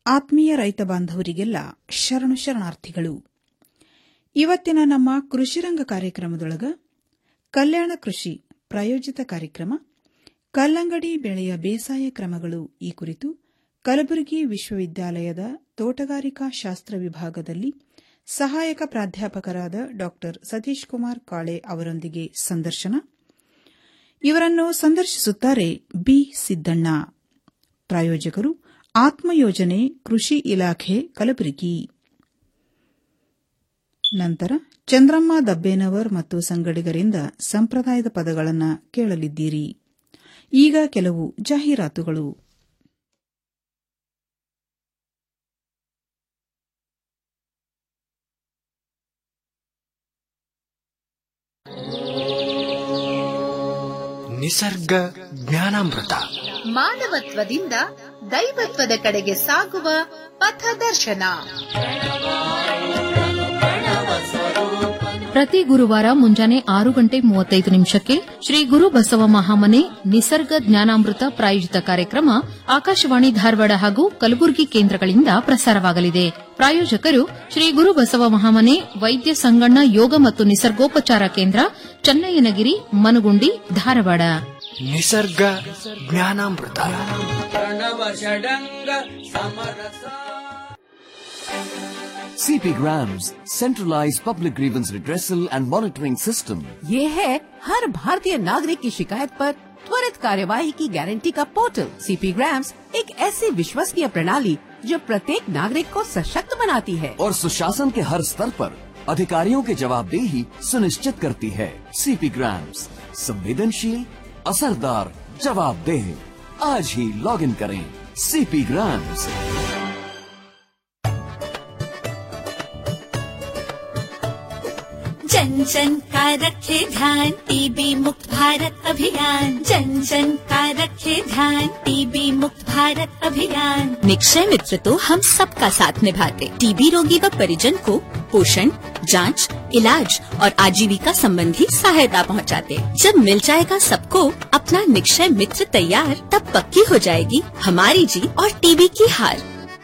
ಆತ್ಮೀಯ ರೈತ ಬಾಂಧವರಿಗೆಲ್ಲ ಶರಣು ಶರಣಾರ್ಥಿಗಳು ಇವತ್ತಿನ ನಮ್ಮ ಕೃಷಿರಂಗ ಕಾರ್ಯಕ್ರಮದೊಳಗ ಕಲ್ಯಾಣ ಕೃಷಿ ಪ್ರಾಯೋಜಿತ ಕಾರ್ಯಕ್ರಮ ಕಲ್ಲಂಗಡಿ ಬೆಳೆಯ ಬೇಸಾಯ ಕ್ರಮಗಳು ಈ ಕುರಿತು ಕಲಬುರಗಿ ವಿಶ್ವವಿದ್ಯಾಲಯದ ತೋಟಗಾರಿಕಾ ಶಾಸ್ತ್ರ ವಿಭಾಗದಲ್ಲಿ ಸಹಾಯಕ ಪ್ರಾಧ್ಯಾಪಕರಾದ ಡಾ ಸತೀಶ್ ಕುಮಾರ್ ಕಾಳೆ ಅವರೊಂದಿಗೆ ಸಂದರ್ಶನ ಇವರನ್ನು ಸಂದರ್ಶಿಸುತ್ತಾರೆ ಬಿ ಸಿದ್ದಣ್ಣ ಪ್ರಾಯೋಜಕರು ಆತ್ಮಯೋಜನೆ ಕೃಷಿ ಇಲಾಖೆ ಕಲಬುರಗಿ ನಂತರ ಚಂದ್ರಮ್ಮ ದಬ್ಬೇನವರ್ ಮತ್ತು ಸಂಗಡಿಗರಿಂದ ಸಂಪ್ರದಾಯದ ಪದಗಳನ್ನು ಕೇಳಲಿದ್ದೀರಿ ಈಗ ಕೆಲವು ಜಾಹೀರಾತುಗಳು ನಿಸರ್ಗ ಜ್ಞಾನಾಮೃತ ಮಾನವತ್ವದಿಂದ ದೈವತ್ವದ ಕಡೆಗೆ ಸಾಗುವ ಪಥದರ್ಶನ ಪ್ರತಿ ಗುರುವಾರ ಮುಂಜಾನೆ ಆರು ಗಂಟೆ ಮೂವತ್ತೈದು ನಿಮಿಷಕ್ಕೆ ಶ್ರೀ ಗುರು ಬಸವ ಮಹಾಮನೆ ನಿಸರ್ಗ ಜ್ಞಾನಾಮೃತ ಪ್ರಾಯೋಜಿತ ಕಾರ್ಯಕ್ರಮ ಆಕಾಶವಾಣಿ ಧಾರವಾಡ ಹಾಗೂ ಕಲಬುರಗಿ ಕೇಂದ್ರಗಳಿಂದ ಪ್ರಸಾರವಾಗಲಿದೆ ಪ್ರಾಯೋಜಕರು ಶ್ರೀ ಗುರು ಬಸವ ಮಹಾಮನೆ ವೈದ್ಯ ಸಂಗಣ್ಣ ಯೋಗ ಮತ್ತು ನಿಸರ್ಗೋಪಚಾರ ಕೇಂದ್ರ ಚನ್ನಯ್ಯನಗಿರಿ ಮನಗುಂಡಿ ಧಾರವಾಡ ನಿಸರ್ಗ ಜ್ಞಾನಾಮೃತ CP Grams, centralized public grievance redressal and monitoring system. ये है हर भारतीय नागरिक की शिकायत पर त्वरित कार्यवाही की गारंटी का पोर्टल सीपी ग्राम्स एक ऐसी विश्वसनीय प्रणाली जो प्रत्येक नागरिक को सशक्त बनाती है और सुशासन के हर स्तर पर अधिकारियों की जवाबदेही सुनिश्चित करती है सीपी ग्राम्स संवेदनशील असरदार जवाबदेह आज ही लॉग इन करें सीपी ग्राम्स जन जन का रखे ध्यान टीबी मुक्त भारत अभियान जन जन का रखे ध्यान टीबी मुक्त भारत अभियान निक्षय मित्र तो हम सबका साथ निभाते टीबी रोगी व परिजन को पोषण जांच, इलाज और आजीविका संबंधी सहायता पहुंचाते। जब मिल जाएगा सबको अपना निक्षय मित्र तैयार तब पक्की हो जाएगी हमारी जीत और टीबी की हार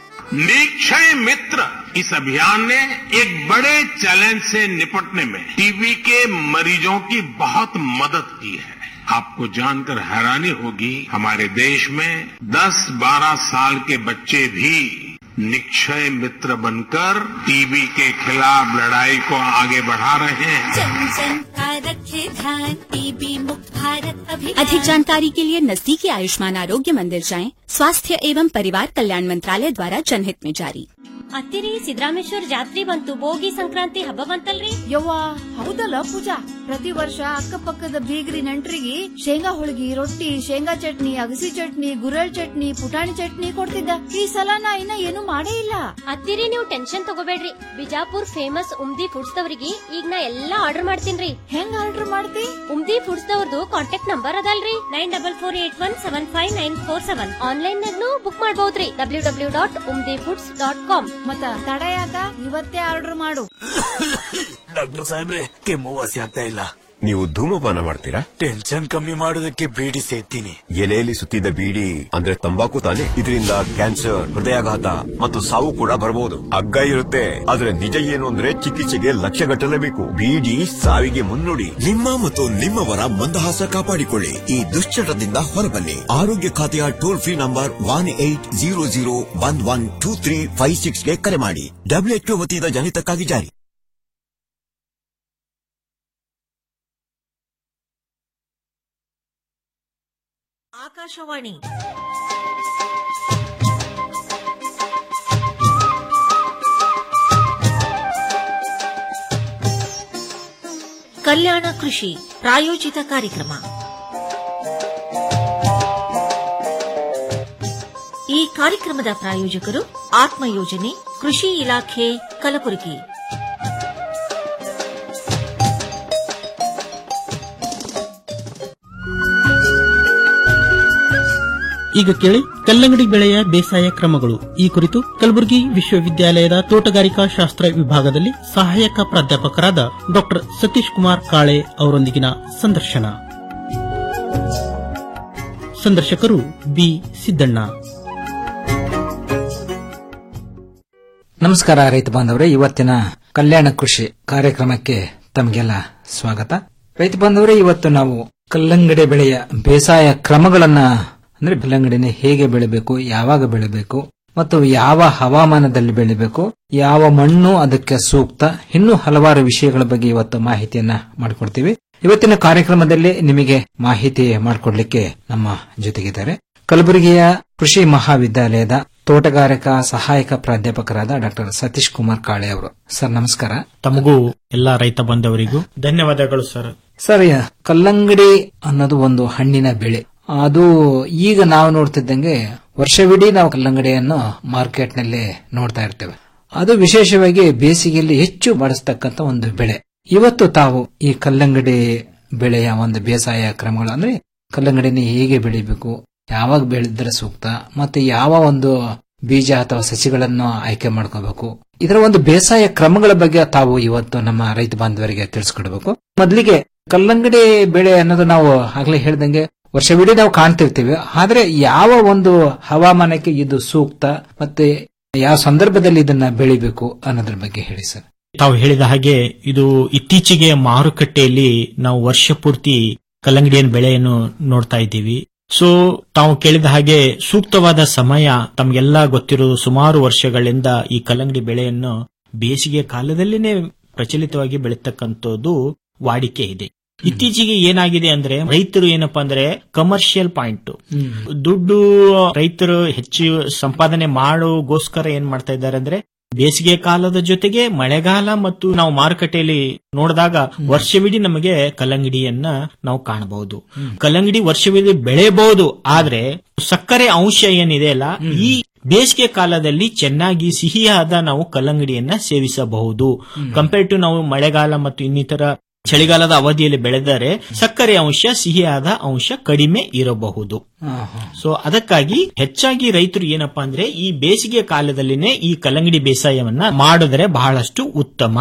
निक्षय मित्र इस अभियान ने एक बड़े चैलेंज से निपटने में टीबी के मरीजों की बहुत मदद की है आपको जानकर हैरानी होगी हमारे देश में 10-12 साल के बच्चे भी निक्षय मित्र बनकर टीबी के खिलाफ लड़ाई को आगे बढ़ा रहे हैं जन जन का रखे ध्यान टीबी मुक्त भारत अभियान अधिक जानकारी के लिए नजदीकी आयुष्मान आरोग्य मंदिर जाएं स्वास्थ्य एवं परिवार कल्याण मंत्रालय द्वारा जनहित में जारी ಅತ್ತಿರಿ ಸಿದ್ದರಾಮೇಶ್ವರ ಜಾತ್ರೆ ಬಂತು ಭೋಗಿ ಸಂಕ್ರಾಂತಿ ಹಬ್ಬ ಬಂತಲ್ರಿ ಯವ್ವಾ ಹೌದಲ್ಲ ಪೂಜಾ ಪ್ರತಿ ವರ್ಷ ಅಕ್ಕಪಕ್ಕದ ಬೀಗರಿ ನೆಂಟ್ರಿಗೆ ಶೇಂಗಾ ಹೋಳಿಗೆ ರೊಟ್ಟಿ ಶೇಂಗಾ ಚಟ್ನಿ ಅಗಸಿ ಚಟ್ನಿ ಗುರಳ್ ಚಟ್ನಿ ಪುಟಾಣಿ ಚಟ್ನಿ ಕೊಡ್ತಿದ್ದ ಈ ಸಲ ನಾ ಇನ್ನ ಏನು ಮಾಡೇ ಇಲ್ಲ ಅತ್ತಿರಿ ನೀವು ಟೆನ್ಷನ್ ತಗೋಬೇಡ್ರಿ ಬಿಜಾಪುರ್ ಫೇಮಸ್ ಉಮ್ದಿ ಫುಡ್ಸ್ ದವರಿಗೆ ಈಗ ನಾ ಎಲ್ಲಾ ಆರ್ಡರ್ ಮಾಡ್ತೀನ್ರಿ ಹೆಂಗ್ ಆರ್ಡರ್ ಮಾಡ್ತಿ ಉಮ್ದಿ ಫುಡ್ಸ್ ದವ್ರದ್ದು ಕಾಂಟ್ಯಾಕ್ಟ್ ನಂಬರ್ ಅದಲ್ರಿ nine double four eight one seven five nine four seven online ನಾಗ್ನು ಬುಕ್ ಮಾಡಬಹುದ್ರಿ W W dot Umdi foods dot com ಮತ್ತ ತಡ ಯಾಕ ಇವತ್ತೇ ಆರ್ಡರ್ ಮಾಡು ಡಾಕ್ಟರ್ ಸಾಹೇಬ್ರೆ ಕೆಮ್ಮು ವಾಸಿ ಆಗ್ತಾ ಇಲ್ಲ ನೀವು ಧೂಮಪಾನ ಮಾಡ್ತೀರಾ ಟೆನ್ಷನ್ ಕಮ್ಮಿ ಮಾಡೋದಕ್ಕೆ ಬೀಡಿ ಸೇತೀನಿ ಎಲೆಯಲ್ಲಿ ಸುತ್ತಿದ ಬೀಡಿ ಅಂದ್ರೆ ತಂಬಾಕು ತಾನೆ ಇದರಿಂದ ಕ್ಯಾನ್ಸರ್ ಹೃದಯಾಘಾತ ಮತ್ತು ಸಾವು ಕೂಡ ಬರಬಹುದು ಹಗ್ಗ ಇರುತ್ತೆ ಆದ್ರೆ ನಿಜ ಏನು ಅಂದ್ರೆ ಚಿಕಿತ್ಸೆಗೆ ಲಕ್ಷ ಗಟ್ಟಲೇಬೇಕು ಬೀಡಿ ಸಾವಿಗೆ ಮುನ್ನುಡಿ ನಿಮ್ಮ ಮತ್ತು ನಿಮ್ಮವರ ಮಂದಹಾಸ ಕಾಪಾಡಿಕೊಳ್ಳಿ ಈ ದುಶ್ಚಟದಿಂದ ಹೊರಬನ್ನಿ ಆರೋಗ್ಯ ಖಾತೆಯ toll free number one eight zero zero one one two three five ಸಿಕ್ಸ್ಗೆ ಕರೆ ಮಾಡಿ ಡಬ್ಲ್ಯೂಎಚ್ಒ ವತಿಯಿಂದ ಜನಿತಕ್ಕಾಗಿ ಜಾರಿ ಆಕಾಶವಾಣಿ ಕಲ್ಯಾಣ ಕೃಷಿ ಪ್ರಾಯೋಜಿತ ಕಾರ್ಯಕ್ರಮ ಈ ಕಾರ್ಯಕ್ರಮದ ಪ್ರಾಯೋಜಕರು ಆತ್ಮ ಯೋಜನೆ ಕೃಷಿ ಇಲಾಖೆ ಕಲಬುರಗಿ ಈಗ ಕೇಳಿ ಕಲ್ಲಂಗಡಿ ಬೆಳೆಯ ಬೇಸಾಯ ಕ್ರಮಗಳು ಈ ಕುರಿತು ಕಲಬುರಗಿ ವಿಶ್ವವಿದ್ಯಾಲಯದ ತೋಟಗಾರಿಕಾ ಶಾಸ್ತ್ರ ವಿಭಾಗದಲ್ಲಿ ಸಹಾಯಕ ಪ್ರಾಧ್ಯಾಪಕರಾದ ಡಾ ಸತೀಶ್ ಕುಮಾರ್ ಕಾಳೆ ಅವರೊಂದಿಗಿನ ಸಂದರ್ಶನ ಸಂದರ್ಶಕರು ಬಿ ಸಿದ್ದಣ್ಣ ನಮಸ್ಕಾರ ರೈತ ಬಾಂಧವರೇ ಇವತ್ತಿನ ಕಲ್ಯಾಣ ಕೃಷಿ ಕಾರ್ಯಕ್ರಮಕ್ಕೆ ತಮಗೆಲ್ಲ ಸ್ವಾಗತ ರೈತ ಬಾಂಧವರೇ ಇವತ್ತು ನಾವು ಕಲ್ಲಂಗಡಿ ಬೆಳೆಯ ಬೇಸಾಯ ಕ್ರಮಗಳನ್ನ ಅಂದ್ರೆ ಕಲ್ಲಂಗಡಿನ ಹೇಗೆ ಬೆಳಿಬೇಕು ಯಾವಾಗ ಬೆಳಿಬೇಕು ಮತ್ತು ಯಾವ ಹವಾಮಾನದಲ್ಲಿ ಬೆಳಿಬೇಕು ಯಾವ ಮಣ್ಣು ಅದಕ್ಕೆ ಸೂಕ್ತ ಇನ್ನೂ ಹಲವಾರು ವಿಷಯಗಳ ಬಗ್ಗೆ ಇವತ್ತು ಮಾಹಿತಿಯನ್ನ ಮಾಡಿಕೊಡ್ತೀವಿ ಇವತ್ತಿನ ಕಾರ್ಯಕ್ರಮದಲ್ಲಿ ನಿಮಗೆ ಮಾಹಿತಿ ಮಾಡಿಕೊಡ್ಲಿಕ್ಕೆ ನಮ್ಮ ಜೊತೆಗಿದ್ದಾರೆ ಕಲಬುರಗಿಯ ಕೃಷಿ ಮಹಾವಿದ್ಯಾಲಯದ ತೋಟಗಾರಿಕಾ ಸಹಾಯಕ ಪ್ರಾಧ್ಯಾಪಕರಾದ ಡಾಕ್ಟರ್ ಸತೀಶ್ ಕುಮಾರ್ ಕಾಳೆ ಅವರು ಸರ್ ನಮಸ್ಕಾರ ತಮಗೂ ಎಲ್ಲಾ ರೈತ ಬಂಧವರಿಗೂ ಧನ್ಯವಾದಗಳು ಸರ್ ಸರ್ ಕಲ್ಲಂಗಡಿ ಅನ್ನೋದು ಒಂದು ಹಣ್ಣಿನ ಬೆಳೆ ಅದು ಈಗ ನಾವು ನೋಡ್ತಿದ್ದಂಗೆ ವರ್ಷವಿಡೀ ನಾವು ಕಲ್ಲಂಗಡಿಯನ್ನು ಮಾರ್ಕೆಟ್ ನಲ್ಲಿ ನೋಡ್ತಾ ಇರ್ತೇವೆ ಅದು ವಿಶೇಷವಾಗಿ ಬೇಸಿಗೆಯಲ್ಲಿ ಹೆಚ್ಚು ಬಳಸ್ತಕ್ಕಂತ ಒಂದು ಬೆಳೆ ಇವತ್ತು ತಾವು ಈ ಕಲ್ಲಂಗಡಿ ಬೆಳೆಯ ಒಂದು ಬೇಸಾಯ ಕ್ರಮಗಳು ಅಂದ್ರೆ ಕಲ್ಲಂಗಡಿನ ಹೇಗೆ ಬೆಳಿಬೇಕು ಯಾವಾಗ ಬೆಳೆದ್ರೆ ಸೂಕ್ತ ಮತ್ತೆ ಯಾವ ಒಂದು ಬೀಜ ಅಥವಾ ಸಸಿಗಳನ್ನು ಆಯ್ಕೆ ಮಾಡ್ಕೋಬೇಕು ಇದರ ಒಂದು ಬೇಸಾಯ ಕ್ರಮಗಳ ಬಗ್ಗೆ ತಾವು ಇವತ್ತು ನಮ್ಮ ರೈತ ಬಾಂಧವರಿಗೆ ತಿಳಿಸ್ಕೊಡ್ಬೇಕು ಮೊದಲಿಗೆ ಕಲ್ಲಂಗಡಿ ಬೆಳೆ ಅನ್ನೋದು ನಾವು ಆಗ್ಲೇ ಹೇಳ್ದಂಗೆ ವರ್ಷವಿಡೀ ನಾವು ಕಾಣ್ತಿರ್ತೀವಿ ಆದ್ರೆ ಯಾವ ಒಂದು ಹವಾಮಾನಕ್ಕೆ ಇದು ಸೂಕ್ತ ಮತ್ತೆ ಯಾವ ಸಂದರ್ಭದಲ್ಲಿ ಇದನ್ನ ಬೆಳಿಬೇಕು ಅನ್ನೋದ್ರ ಬಗ್ಗೆ ಹೇಳಿ ಸರ್ ತಾವು ಹೇಳಿದ ಹಾಗೆ ಇದು ಇತ್ತೀಚೆಗೆ ಮಾರುಕಟ್ಟೆಯಲ್ಲಿ ನಾವು ವರ್ಷ ಪೂರ್ತಿ ಕಲ್ಲಂಗಡಿಯ ಬೆಳೆಯನ್ನು ನೋಡ್ತಾ ಇದ್ದೀವಿ ಸೊ ತಾವು ಕೇಳಿದ ಹಾಗೆ ಸೂಕ್ತವಾದ ಸಮಯ ತಮಗೆಲ್ಲ ಗೊತ್ತಿರೋದು ಸುಮಾರು ವರ್ಷಗಳಿಂದ ಈ ಕಲ್ಲಂಗಡಿ ಬೆಳೆಯನ್ನು ಬೇಸಿಗೆ ಕಾಲದಲ್ಲಿನೇ ಪ್ರಚಲಿತವಾಗಿ ಬೆಳೀತಕ್ಕಂಥದ್ದು ವಾಡಿಕೆ ಇದೆ ಇತ್ತೀಚೆಗೆ ಏನಾಗಿದೆ ಅಂದ್ರೆ ರೈತರು ಏನಪ್ಪಾ ಅಂದ್ರೆ ಕಮರ್ಷಿಯಲ್ ಪಾಯಿಂಟ್ ದುಡ್ಡು ರೈತರು ಹೆಚ್ಚು ಸಂಪಾದನೆ ಮಾಡೋಗೋಸ್ಕರ ಏನ್ ಮಾಡ್ತಾ ಇದ್ದಾರೆ ಅಂದ್ರೆ ಬೇಸಿಗೆ ಕಾಲದ ಜೊತೆಗೆ ಮಳೆಗಾಲ ಮತ್ತು ನಾವು ಮಾರುಕಟ್ಟೆಯಲ್ಲಿ ನೋಡಿದಾಗ ವರ್ಷವಿಡೀ ನಮಗೆ ಕಲ್ಲಂಗಡಿಯನ್ನ ನಾವು ಕಾಣಬಹುದು ಕಲ್ಲಂಗಡಿ ವರ್ಷವಿಡೀ ಬೆಳೆಯಬಹುದು ಆದ್ರೆ ಸಕ್ಕರೆ ಅಂಶ ಏನಿದೆ ಅಲ್ಲ ಈ ಬೇಸಿಗೆ ಕಾಲದಲ್ಲಿ ಚೆನ್ನಾಗಿ ಸಿಹಿಯಾದ ನಾವು ಕಲ್ಲಂಗಡಿಯನ್ನ ಸೇವಿಸಬಹುದು ಕಂಪೇರ್ ಟು ನಾವು ಮಳೆಗಾಲ ಮತ್ತು ಇನ್ನಿತರ ಚಳಿಗಾಲದ ಅವಧಿಯಲ್ಲಿ ಬೆಳೆದರೆ ಸಕ್ಕರೆ ಅಂಶ ಸಿಹಿಯಾದ ಅಂಶ ಕಡಿಮೆ ಇರಬಹುದು ಸೊ ಅದಕ್ಕಾಗಿ ಹೆಚ್ಚಾಗಿ ರೈತರು ಏನಪ್ಪಾ ಅಂದ್ರೆ ಈ ಬೇಸಿಗೆ ಕಾಲದಲ್ಲಿನೇ ಈ ಕಲ್ಲಂಗಡಿ ಬೇಸಾಯವನ್ನ ಮಾಡಿದ್ರೆ ಬಹಳಷ್ಟು ಉತ್ತಮ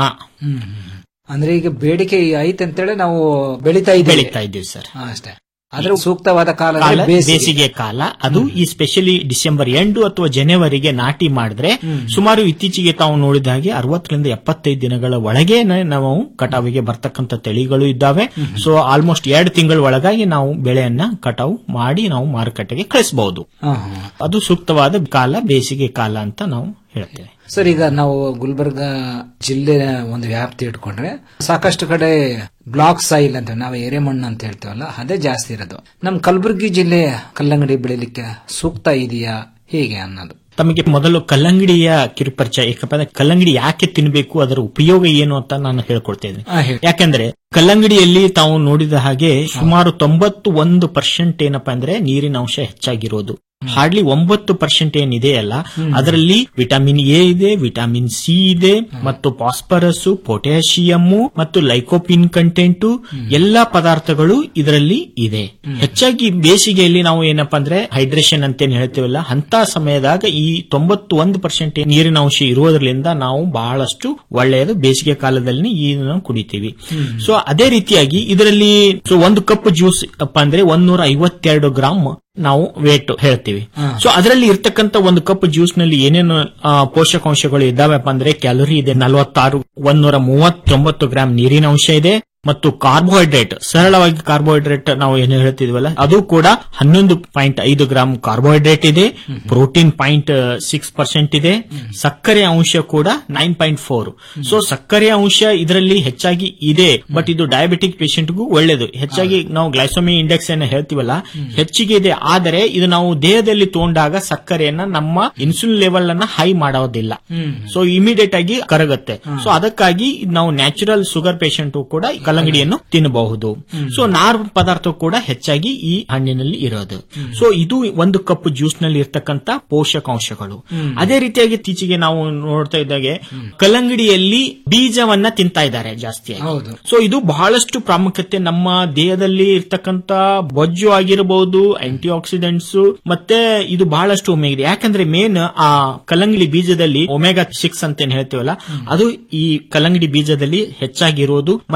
ಅಂದ್ರೆ ಈಗ ಬೇಡಿಕೆ ಐತೆ ಅಂತೇಳಿ ನಾವು ಬೆಳಿತಾ ಇದ್ದೀವಿ ಬೆಳೀತಾ ಇದ್ದೀವಿ ಸರ್ ಹಾ, ಅಷ್ಟೇ ಆದ್ರೆ ಸೂಕ್ತವಾದ ಕಾಲ ಕಾಲ ಅಂದ್ರೆ ಬೇಸಿಗೆ. ಬೇಸಿಗೆ ಕಾಲ ಅದು ಈ ಸ್ಪೆಷಲಿ ಡಿಸೆಂಬರ್ ಎಂಟು ಅಥವಾ ಜನವರಿಗೆ ನಾಟಿ ಮಾಡಿದ್ರೆ ಸುಮಾರು ಇತ್ತೀಚೆಗೆ ತಾವು ನೋಡಿದ ಹಾಗೆ ಅರವತ್ತರಿಂದ ಎಪ್ಪತ್ತೈದು ದಿನಗಳ ಒಳಗೆ ನಾವು ಕಟಾವಿಗೆ ಬರ್ತಕ್ಕಂಥ ತಳಿಗಳು ಇದ್ದಾವೆ ಸೊ ಆಲ್ಮೋಸ್ಟ್ ಎರಡು ತಿಂಗಳ ಒಳಗಾಗಿ ನಾವು ಬೆಳೆಯನ್ನ ಕಟಾವು ಮಾಡಿ ನಾವು ಮಾರುಕಟ್ಟೆಗೆ ಕಳಿಸಬಹುದು ಹಾ, ಹಾ. ಅದು ಸೂಕ್ತವಾದ ಕಾಲ ಬೇಸಿಗೆ ಕಾಲ ಅಂತ ನಾವು ಹೇಳ್ತೇವೆ ಸರ್ ಈಗ ನಾವು ಗುಲ್ಬರ್ಗ ಜಿಲ್ಲೆ ಒಂದು ವ್ಯಾಪ್ತಿ ಇಟ್ಕೊಂಡ್ರೆ ಸಾಕಷ್ಟು ಕಡೆ ಬ್ಲಾಕ್ ಸಾಯಿಲ್ ಅಂತ ನಾವು ಎರೆಮಣ್ಣು ಅಂತ ಹೇಳ್ತೇವಲ್ಲ ಅದೇ ಜಾಸ್ತಿ ಇರೋದು ನಮ್ ಕಲಬುರಗಿ ಜಿಲ್ಲೆ ಕಲ್ಲಂಗಡಿ ಬೆಳಿಲಿಕ್ಕೆ ಸೂಕ್ತ ಇದೆಯಾ ಹೇಗೆ ಅನ್ನೋದು ತಮಗೆ ಮೊದಲು ಕಲ್ಲಂಗಡಿಯ ಕಿರುಪರಿಚಯ ಯಾಕಪ್ಪ ಅಂದ್ರೆ ಕಲ್ಲಂಗಡಿ ಯಾಕೆ ತಿನ್ನಬೇಕು ಅದರ ಉಪಯೋಗ ಏನು ಅಂತ ನಾನು ಹೇಳ್ಕೊಡ್ತೇನೆ ಆ, ಹೇಳಿ. ಯಾಕಂದ್ರೆ ಕಲ್ಲಂಗಡಿಯಲ್ಲಿ ತಾವು ನೋಡಿದ ಹಾಗೆ ಸುಮಾರು ತೊಂಬತ್ತು ಒಂದು ಪರ್ಸೆಂಟ್ ಏನಪ್ಪಾ ಅಂದ್ರೆ ನೀರಿನ ಅಂಶ ಹೆಚ್ಚಾಗಿರೋದು ಹಾರ್ಡ್ಲಿ ಒಂಬತ್ತು ಪರ್ಸೆಂಟ್ ಏನಿದೆ ಅಲ್ಲ ಅದರಲ್ಲಿ ವಿಟಮಿನ್ ಎ ಇದೆ ವಿಟಮಿನ್ ಸಿ ಇದೆ ಮತ್ತು ಫಾಸ್ಫರಸ್ ಪೊಟ್ಯಾಷಿಯಂ ಮತ್ತು ಲೈಕೋಪಿನ್ ಕಂಟೆಂಟ್ ಎಲ್ಲಾ ಪದಾರ್ಥಗಳು ಇದರಲ್ಲಿ ಇದೆ ಹೆಚ್ಚಾಗಿ ಬೇಸಿಗೆಯಲ್ಲಿ ನಾವು ಏನಪ್ಪಾ ಅಂದ್ರೆ ಹೈಡ್ರೇಷನ್ ಅಂತೇನು ಹೇಳ್ತೇವಲ್ಲ ಅಂತ ಸಮಯದಾಗ ಈ ತೊಂಬತ್ತು ಒಂದು ಪರ್ಸೆಂಟ್ ನೀರಿನ ಅಂಶ ಇರುವುದರಿಂದ ನಾವು ಬಹಳಷ್ಟು ಒಳ್ಳೆಯದು ಬೇಸಿಗೆ ಕಾಲದಲ್ಲಿ ಇದನ್ನು ಕುಡಿತೀವಿ ಸೊ ಅದೇ ರೀತಿಯಾಗಿ ಇದರಲ್ಲಿ ಸೊ ಒಂದು ಕಪ್ ಜ್ಯೂಸ್ ಅಪ್ಪ ಅಂದ್ರೆ ಒಂದೂರ ಐವತ್ತೆರಡು ಗ್ರಾಮ್ ನಾವು ವೇಟ್ ಹೇಳ್ತೀವಿ ಸೊ ಅದರಲ್ಲಿ ಇರ್ತಕ್ಕಂತ ಒಂದು ಕಪ್ ಜ್ಯೂಸ್ ನಲ್ಲಿ ಏನೇನು ಆ, ಪೋಷಕಾಂಶಗಳು ಇದ್ದಾವೆಪ್ಪ ಅಂದ್ರೆ ಕ್ಯಾಲೋರಿ ಇದೆ ನಲವತ್ತಾರು ಒಂದೂರ ಮೂವತ್ತೊಂಬತ್ತು ಗ್ರಾಂ ನೀರಿನ ಅಂಶ ಇದೆ ಮತ್ತು ಕಾರ್ಬೋಹೈಡ್ರೇಟ್ ಸರಳವಾಗಿ ಕಾರ್ಬೋಹೈಡ್ರೇಟ್ ನಾವು ಏನು ಹೇಳ್ತಿದ್ವಲ್ಲ ಅದು ಕೂಡ ಹನ್ನೊಂದು ಪಾಯಿಂಟ್ ಐದು ಗ್ರಾಂ ಕಾರ್ಬೋಹೈಡ್ರೇಟ್ ಇದೆ ಪ್ರೋಟೀನ್ ಪಾಯಿಂಟ್ ಸಿಕ್ಸ್ ಪರ್ಸೆಂಟ್ ಇದೆ ಸಕ್ಕರೆ ಅಂಶ ಕೂಡ ನೈನ್ ಪಾಯಿಂಟ್ ಫೋರ್ ಸೊ ಸಕ್ಕರೆ ಅಂಶ ಇದರಲ್ಲಿ ಹೆಚ್ಚಾಗಿ ಇದೆ ಬಟ್ ಇದು ಡಯಾಬಿಟಿಕ್ ಪೇಷಂಟ್ಗೂ ಒಳ್ಳೇದು ಹೆಚ್ಚಾಗಿ ನಾವು ಗ್ಲೈಸೋಮಿ ಇಂಡೆಕ್ಸ್ ಅನ್ನು ಹೇಳ್ತೀವಲ್ಲ ಹೆಚ್ಚಿಗೆ ಇದೆ ಆದರೆ ಇದು ನಾವು ದೇಹದಲ್ಲಿ ತಗೊಂಡಾಗ ಸಕ್ಕರೆಯನ್ನ ನಮ್ಮ ಇನ್ಸುಲಿನ್ ಲೆವೆಲ್ ಅನ್ನ ಹೈ ಮಾಡೋದಿಲ್ಲ ಸೊ ಇಮಿಡಿಯೇಟ್ ಆಗಿ ಕರಗುತ್ತೆ ಸೊ ಅದಕ್ಕಾಗಿ ನಾವು ನ್ಯಾಚುರಲ್ ಶುಗರ್ ಪೇಷಂಟ್ ಕೂಡ ಈ ಕಲ್ಲಂಗಡಿಯನ್ನು ತಿನ್ನಬಹುದು ಸೊ ನಾರ್ ಪದಾರ್ಥ ಕೂಡ ಹೆಚ್ಚಾಗಿ ಈ ಹಣ್ಣಿನಲ್ಲಿ ಇರೋದು ಸೊ ಇದು ಒಂದು ಕಪ್ ಜ್ಯೂಸ್ ನಲ್ಲಿ ಇರ್ತಕ್ಕಂತ ಪೋಷಕಾಂಶಗಳು ಅದೇ ರೀತಿಯಾಗಿ ಇತ್ತೀಚೆಗೆ ನಾವು ನೋಡ್ತಾ ಇದ್ದಾಗೆ ಕಲ್ಲಂಗಡಿಯಲ್ಲಿ ಬೀಜವನ್ನ ತಿಂತಾ ಇದ್ದಾರೆ ಜಾಸ್ತಿ ಹೌದು ಸೊ ಇದು ಬಹಳಷ್ಟು ಪ್ರಾಮುಖ್ಯತೆ ನಮ್ಮ ದೇಹದಲ್ಲಿ ಇರ್ತಕ್ಕಂತ ಬೊಜ್ಜು ಆಗಿರಬಹುದು ಆಂಟಿ ಆಕ್ಸಿಡೆಂಟ್ಸ್ ಮತ್ತೆ ಇದು ಬಹಳಷ್ಟು ಒಮೆಗಾ ಇದೆ ಯಾಕಂದ್ರೆ ಮೇನ್ ಆ ಕಲ್ಲಂಗಡಿ ಬೀಜದಲ್ಲಿ ಒಮೆಗಾ ಸಿಕ್ಸ್ ಅಂತ ಏನ್ ಹೇಳ್ತೀವಲ್ಲ ಅದು ಈ ಕಲ್ಲಂಗಡಿ ಬೀಜದಲ್ಲಿ ಹೆಚ್ಚಾಗಿರೋದು ಮತ್ತೆ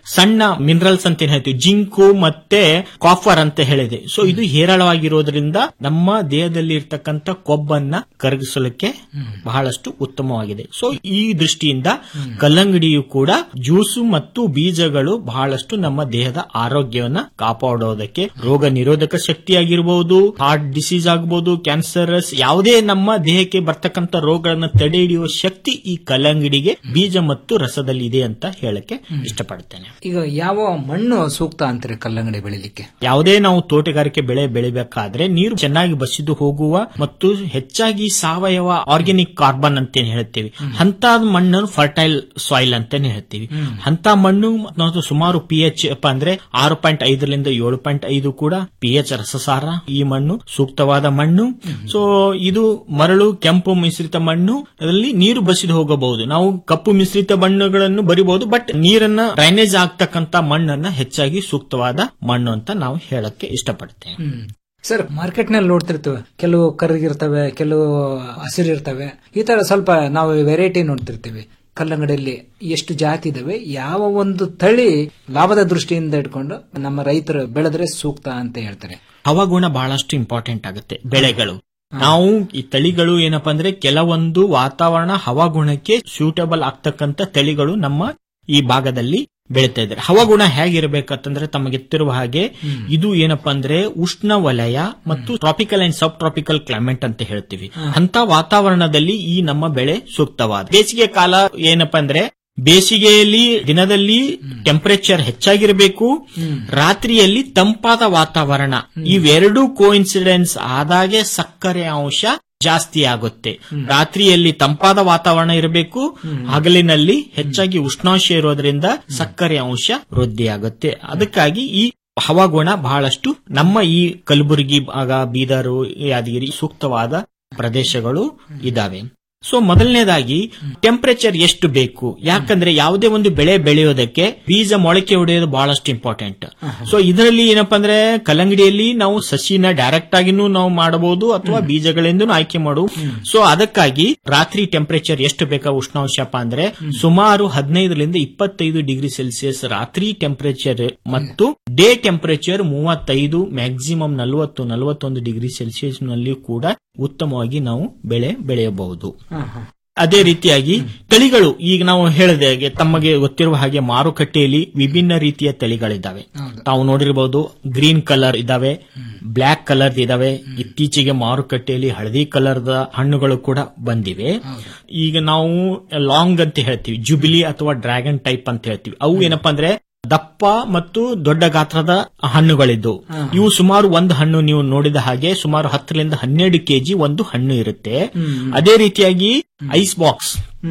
ಸಣ್ಣ ಮಿನರಲ್ಸ್ ಅಂತ ಏನ್ ಹೇಳ್ತೀವಿ ಜಿಂಕು ಮತ್ತೆ ಕಾಫರ್ ಅಂತ ಹೇಳಿದೆ ಸೊ ಇದು ಹೇರಳವಾಗಿರೋದ್ರಿಂದ ನಮ್ಮ ದೇಹದಲ್ಲಿ ಇರ್ತಕ್ಕಂಥ ಕೊಬ್ಬನ್ನ ಕರಗಿಸಲಿಕ್ಕೆ ಬಹಳಷ್ಟು ಉತ್ತಮವಾಗಿದೆ ಸೊ ಈ ದೃಷ್ಟಿಯಿಂದ ಕಲ್ಲಂಗಡಿಯು ಕೂಡ ಜ್ಯೂಸು ಮತ್ತು ಬೀಜಗಳು ಬಹಳಷ್ಟು ನಮ್ಮ ದೇಹದ ಆರೋಗ್ಯವನ್ನ ಕಾಪಾಡೋದಕ್ಕೆ ರೋಗ ನಿರೋಧಕ ಶಕ್ತಿ ಆಗಿರಬಹುದು ಹಾರ್ಟ್ ಡಿಸೀಸ್ ಆಗಬಹುದು ಕ್ಯಾನ್ಸರಸ್ ಯಾವುದೇ ನಮ್ಮ ದೇಹಕ್ಕೆ ಬರ್ತಕ್ಕಂಥ ರೋಗಗಳನ್ನ ತಡೆ ಹಿಡಿಯುವ ಶಕ್ತಿ ಈ ಕಲ್ಲಂಗಡಿಗೆ ಬೀಜ ಮತ್ತು ರಸದಲ್ಲಿ ಇದೆ ಅಂತ ಹೇಳಕ್ಕೆ ಇಷ್ಟಪಡ್ತೇನೆ ಈಗ ಯಾವ ಮಣ್ಣು ಸೂಕ್ತ ಅಂತಾರೆ ಕಲ್ಲಂಗಡಿ ಬೆಳಿಲಿಕ್ಕೆ ಯಾವುದೇ ನಾವು ತೋಟಗಾರಿಕೆ ಬೆಳೆ ಬೆಳಿಬೇಕಾದ್ರೆ ನೀರು ಚೆನ್ನಾಗಿ ಬಸಿದು ಹೋಗುವ ಮತ್ತು ಹೆಚ್ಚಾಗಿ ಸಾವಯವ ಆರ್ಗ್ಯಾನಿಕ್ ಕಾರ್ಬನ್ ಅಂತೇನು ಹೇಳ್ತೀವಿ ಅಂತ ಮಣ್ಣನ್ನು ಫರ್ಟೈಲ್ ಸಾಯಿಲ್ ಅಂತಾನೆ ಹೇಳ್ತೀವಿ ಅಂತ ಮಣ್ಣು ಮತ್ತು ಸುಮಾರು ಪಿ ಎಚ್ ಅಂದ್ರೆ ಆರು ಪಾಯಿಂಟ್ ಐದರಿಂದ ಏಳು ಪಾಯಿಂಟ್ ಐದು ಕೂಡ ಪಿ ಎಚ್ ರಸಸಾರ ಈ ಮಣ್ಣು ಸೂಕ್ತವಾದ ಮಣ್ಣು ಸೊ ಇದು ಮರಳು ಕೆಂಪು ಮಿಶ್ರಿತ ಮಣ್ಣು ಅದರಲ್ಲಿ ನೀರು ಬಸಿದು ಹೋಗಬಹುದು ನಾವು ಕಪ್ಪು ಮಿಶ್ರಿತ ಮಣ್ಣುಗಳನ್ನು ಬರಿಬಹುದು ಬಟ್ ನೀರನ್ನ ಡ್ರೈನೇಜ್ ಆಗ್ತಕ್ಕಂತ ಮಣ್ಣನ್ನ ಹೆಚ್ಚಾಗಿ ಸೂಕ್ತವಾದ ಮಣ್ಣು ಅಂತ ನಾವು ಹೇಳಕ್ಕೆ ಇಷ್ಟಪಡ್ತೇವೆ ಸರ್ ಮಾರ್ಕೆಟ್ ನಲ್ಲಿ ನೋಡ್ತಿರ್ತೇವೆ ಕೆಲವು ಕರ್ಗಿರ್ತವೆ ಕೆಲವು ಹಸಿರಿರ್ತವೆ ಈ ತರ ಸ್ವಲ್ಪ ನಾವು ವೆರೈಟಿ ನೋಡ್ತಿರ್ತೀವಿ ಕಲ್ಲಂಗಡಿಯಲ್ಲಿ ಎಷ್ಟು ಜಾತಿ ಇದಾವೆ ಯಾವ ಒಂದು ತಳಿ ಲಾಭದ ದೃಷ್ಟಿಯಿಂದ ಇಟ್ಕೊಂಡು ನಮ್ಮ ರೈತರು ಬೆಳೆದ್ರೆ ಸೂಕ್ತ ಅಂತ ಹೇಳ್ತಾರೆ ಹವಾಗುಣ ಬಹಳಷ್ಟು ಇಂಪಾರ್ಟೆಂಟ್ ಆಗುತ್ತೆ ಬೆಳೆಗಳು ನಾವು ಈ ತಳಿಗಳು ಏನಪ್ಪಾ ಅಂದ್ರೆ ಕೆಲವೊಂದು ವಾತಾವರಣ ಹವಾಗುಣಕ್ಕೆ ಸೂಟಬಲ್ ಆಗ್ತಕ್ಕಂತ ತಳಿಗಳು ನಮ್ಮ ಈ ಭಾಗದಲ್ಲಿ ಬೆಳೀತಾ ಇದ್ದಾರೆ ಹವಾಗುಣ ಹೇಗಿರ್ಬೇಕಂತಂದ್ರೆ ತಮಗೆ ಗೊತ್ತಿರುವ ಹಾಗೆ ಇದು ಏನಪ್ಪಾ ಅಂದ್ರೆ ಉಷ್ಣ ವಲಯ ಮತ್ತು tropical and sub tropical climate ಅಂತ ಹೇಳ್ತೀವಿ ಅಂತ ವಾತಾವರಣದಲ್ಲಿ ಈ ನಮ್ಮ ಬೆಳೆ ಸೂಕ್ತವಾದ ಬೇಸಿಗೆ ಕಾಲ ಏನಪ್ಪಾ ಅಂದ್ರೆ ಬೇಸಿಗೆಯಲ್ಲಿ ದಿನದಲ್ಲಿ ಟೆಂಪರೇಚರ್ ಹೆಚ್ಚಾಗಿರಬೇಕು ರಾತ್ರಿಯಲ್ಲಿ ತಂಪಾದ ವಾತಾವರಣ ಇವೆರಡೂ ಕೋಇನ್ಸಿಡೆನ್ಸ್ ಆದಾಗೆ ಸಕ್ಕರೆ ಅಂಶ ಜಾಸ್ತಿ ಆಗುತ್ತೆ ರಾತ್ರಿಯಲ್ಲಿ ತಂಪಾದ ವಾತಾವರಣ ಇರಬೇಕು ಹಗಲಿನಲ್ಲಿ ಹೆಚ್ಚಾಗಿ ಉಷ್ಣಾಂಶ ಇರೋದ್ರಿಂದ ಸಕ್ಕರೆ ಅಂಶ ವೃದ್ಧಿಯಾಗುತ್ತೆ ಅದಕ್ಕಾಗಿ ಈ ಹವಾಗುಣ ಬಹಳಷ್ಟು ನಮ್ಮ ಈ ಕಲಬುರಗಿ ಭಾಗ ಬೀದರು ಯಾದಗಿರಿ ಸೂಕ್ತವಾದ ಪ್ರದೇಶಗಳು ಇದಾವೆ ಸೊ ಮೊದಲನೇದಾಗಿ ಟೆಂಪರೇಚರ್ ಎಷ್ಟು ಬೇಕು ಯಾಕಂದ್ರೆ ಯಾವುದೇ ಒಂದು ಬೆಳೆ ಬೆಳೆಯೋದಕ್ಕೆ ಬೀಜ ಮೊಳಕೆ ಹೊಡೆಯೋದು ಬಹಳಷ್ಟು ಇಂಪಾರ್ಟೆಂಟ್ ಸೊ ಇದರಲ್ಲಿ ಏನಪ್ಪಾ ಅಂದ್ರೆ ಕಲ್ಲಂಗಡಿಯಲ್ಲಿ ನಾವು ಸಸಿನ ಡೈರೆಕ್ಟ್ ಆಗಿನೂ ನಾವು ಮಾಡಬಹುದು ಅಥವಾ ಬೀಜಗಳಿಂದ ಆಯ್ಕೆ ಮಾಡು ಸೊ ಅದಕ್ಕಾಗಿ ರಾತ್ರಿ ಟೆಂಪರೇಚರ್ ಎಷ್ಟು ಬೇಕಾ ಉಷ್ಣಾಂಶಪ್ಪ ಅಂದ್ರೆ ಸುಮಾರು ಹದಿನೈದರಿಂದ ಇಪ್ಪತ್ತೈದು ಡಿಗ್ರಿ ಸೆಲ್ಸಿಯಸ್ ರಾತ್ರಿ ಟೆಂಪರೇಚರ್ ಮತ್ತು ಡೇ ಟೆಂಪರೇಚರ್ ಮೂವತ್ತೈದು ಮ್ಯಾಕ್ಸಿಮಮ್ ನಲವತ್ತು ನಲವತ್ತೊಂದು ಡಿಗ್ರಿ ಸೆಲ್ಸಿಯಸ್ ನಲ್ಲಿ ಕೂಡ ಉತ್ತಮವಾಗಿ ನಾವು ಬೆಳೆ ಬೆಳೆಯಬಹುದು ಅದೇ ರೀತಿಯಾಗಿ ತಳಿಗಳು ಈಗ ನಾವು ಹೇಳಿದ ಹಾಗೆ ತಮಗೆ ಗೊತ್ತಿರುವ ಹಾಗೆ ಮಾರುಕಟ್ಟೆಯಲ್ಲಿ ವಿಭಿನ್ನ ರೀತಿಯ ತಳಿಗಳಿದ್ದಾವೆ ತಾವು ನೋಡಿರಬಹುದು ಗ್ರೀನ್ ಕಲರ್ ಇದಾವೆ ಬ್ಲಾಕ್ ಕಲರ್ ಇದಾವೆ ಇತ್ತೀಚೆಗೆ ಮಾರುಕಟ್ಟೆಯಲ್ಲಿ ಹಳದಿ ಕಲರ್ದ ಹಣ್ಣುಗಳು ಕೂಡ ಬಂದಿವೆ ಈಗ ನಾವು ಲಾಂಗ್ ಅಂತ ಹೇಳ್ತೀವಿ ಜುಬಿಲಿ ಅಥವಾ ಡ್ರ್ಯಾಗನ್ ಟೈಪ್ ಅಂತ ಹೇಳ್ತೀವಿ ಅವು ಏನಪ್ಪಾ ಅಂದ್ರೆ ದಪ್ಪ ಮತ್ತು ದೊಡ್ಡ ಗಾತ್ರದ ಹಣ್ಣುಗಳಿದ್ದು ಇವು ಸುಮಾರು ಒಂದು ಹಣ್ಣು ನೀವು ನೋಡಿದ ಹಾಗೆ ಸುಮಾರು ಹತ್ತರಿಂದ ಹನ್ನೆರಡು ಕೆಜಿ ಒಂದು ಹಣ್ಣು ಇರುತ್ತೆ ಅದೇ ರೀತಿಯಾಗಿ ಐಸ್ ಬಾಕ್ಸ್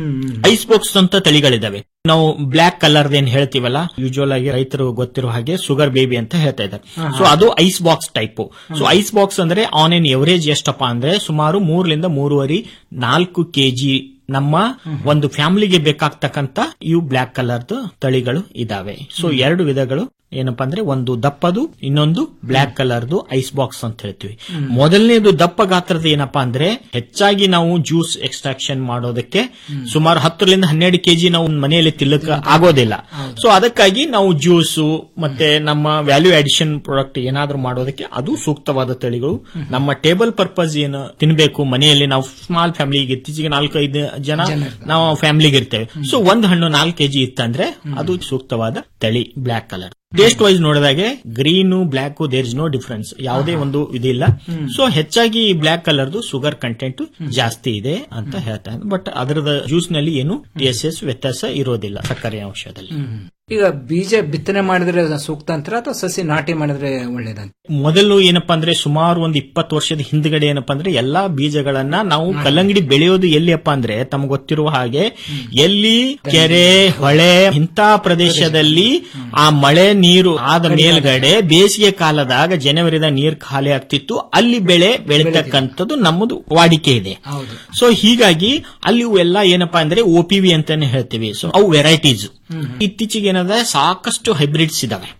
ಐಸ್ ಬಾಕ್ಸ್ ಅಂತ ತಳಿಗಳಿದಾವೆ ನಾವು ಬ್ಲಾಕ್ ಕಲರ್ ಏನ್ ಹೇಳ್ತೀವಲ್ಲ ಯೂಶುವಲ್ ಆಗಿ ರೈತರು ಗೊತ್ತಿರೋ ಹಾಗೆ ಶುಗರ್ ಬೇಬಿ ಅಂತ ಹೇಳ್ತಾ ಇದ್ದಾರೆ ಸೊ ಅದು ice box type so ice box ಅಂದ್ರೆ ಆನ್ ಎನ್ ಎವರೇಜ್ ಎಷ್ಟಪ್ಪ ಅಂದ್ರೆ ಸುಮಾರು ಮೂರರಿಂದ ಮೂರುವರೆ ನಾಲ್ಕು ಕೆಜಿ ನಮ್ಮ ಒಂದು ಫ್ಯಾಮಿಲಿಗೆ ಬೇಕಾಗ್ತಕ್ಕಂತ ಇವು ಬ್ಲಾಕ್ ಕಲರ್ದು ತಳಿಗಳು ಇದಾವೆ ಸೊ ಎರಡು ವಿಧಗಳು ಏನಪ್ಪಾ ಅಂದ್ರೆ ಒಂದು ದಪ್ಪದು ಇನ್ನೊಂದು ಬ್ಲಾಕ್ ಕಲರ್ದು ಐಸ್ ಬಾಕ್ಸ್ ಅಂತ ಹೇಳ್ತೀವಿ ಮೊದಲನೇದು ದಪ್ಪ ಗಾತ್ರದ ಏನಪ್ಪಾ ಅಂದ್ರೆ ಹೆಚ್ಚಾಗಿ ನಾವು ಜ್ಯೂಸ್ ಎಕ್ಸ್ಟ್ರಾಕ್ಷನ್ ಮಾಡೋದಕ್ಕೆ ಸುಮಾರು ಹತ್ತರಿಂದ ಹನ್ನೆರಡು ಕೆಜಿ ನಾವು ಮನೆಯಲ್ಲಿ ತಿಲ್ಲಕ ಆಗೋದಿಲ್ಲ ಸೊ ಅದಕ್ಕಾಗಿ ನಾವು ಜ್ಯೂಸು ಮತ್ತೆ ನಮ್ಮ ವ್ಯಾಲ್ಯೂ ಅಡಿಷನ್ ಪ್ರಾಡಕ್ಟ್ ಏನಾದ್ರೂ ಮಾಡೋದಕ್ಕೆ ಅದು ಸೂಕ್ತವಾದ ತಳಿಗಳು ನಮ್ಮ ಟೇಬಲ್ ಪರ್ಪಸ್ ಏನು ತಿನ್ಬೇಕು ಮನೆಯಲ್ಲಿ ನಾವು ಸ್ಮಾಲ್ ಫ್ಯಾಮಿಲಿಗೆ ಇತ್ತೀಚೆಗೆ ನಾಲ್ಕು ಐದು ಜನ ನಾವು ಫ್ಯಾಮಿಲಿಗೆ ಇರ್ತೇವೆ ಸೊ ಒಂದು ಹಣ್ಣು ನಾಲ್ಕು ಕೆಜಿ ಇತ್ತಂದ್ರೆ ಅದು ಸೂಕ್ತವಾದ ತಳಿ ಬ್ಲಾಕ್ ಕಲರ್ ಟೇಸ್ಟ್ ವೈಸ್ ನೋಡಿದಾಗೆ green black there is no difference ಯಾವುದೇ ಒಂದು ಇದಿಲ್ಲ ಸೊ ಹೆಚ್ಚಾಗಿ ಬ್ಲಾಕ್ ಕಲರ್ದು ಶುಗರ್ ಕಂಟೆಂಟ್ ಜಾಸ್ತಿ ಇದೆ ಅಂತ ಹೇಳ್ತಾ ಬಟ್ ಅದರದ ಜ್ಯೂಸ್ ನಲ್ಲಿ ಏನು ಟಿ ಎಸ್ ಎಸ್ ವ್ಯತ್ಯಾಸ ಇರೋದಿಲ್ಲ ಸಕ್ಕರೆ ಅಂಶದಲ್ಲಿ ಈಗ ಬೀಜ ಬಿತ್ತನೆ ಮಾಡಿದ್ರೆ ಸೂಕ್ತ ಅಂತೀರಾ ಅಥವಾ ಸಸಿ ನಾಟಿ ಮಾಡಿದ್ರೆ ಒಳ್ಳೇದಂತ ಮೊದಲು ಏನಪ್ಪಾ ಅಂದ್ರೆ ಸುಮಾರು ಒಂದು ಇಪ್ಪತ್ತು ವರ್ಷದ ಹಿಂದ್ಗಡೆ ಏನಪ್ಪಾ ಅಂದ್ರೆ ಎಲ್ಲಾ ಬೀಜಗಳನ್ನ ನಾವು ಕಲ್ಲಂಗಡಿ ಬೆಳೆಯೋದು ಎಲ್ಲಿಯಪ್ಪ ಅಂದ್ರೆ ತಮ್ಗೆ ಗೊತ್ತಿರುವ ಹಾಗೆ ಎಲ್ಲಿ ಕೆರೆ ಹೊಳೆ ಇಂಥ ಪ್ರದೇಶದಲ್ಲಿ ಆ ಮಳೆ ನೀರು ಆದ ಮೇಲ್ಗಡೆ ಬೇಸಿಗೆ ಕಾಲದಾಗ ಜನವರಿದ ನೀರು ಖಾಲಿ ಆಗ್ತಿತ್ತು ಅಲ್ಲಿ ಬೆಳೆ ಬೆಳೀತಕ್ಕಂಥದ್ದು ನಮ್ಮದು ವಾಡಿಕೆ ಇದೆ ಸೊ ಹೀಗಾಗಿ ಅಲ್ಲಿ ಎಲ್ಲ ಏನಪ್ಪಾ ಅಂದ್ರೆ ಒ ಪಿ ವಿ ಅಂತಾನೆ ಹೇಳ್ತೀವಿ ಸೊ ಅವು ವೆರೈಟೀಸ್ ಇತ್ತೀಚೆಗೆ ಏನಂದ್ರೆ ಸಾಕಷ್ಟು ಹೈಬ್ರಿಡ್ಸ್ ಇದಾವೆ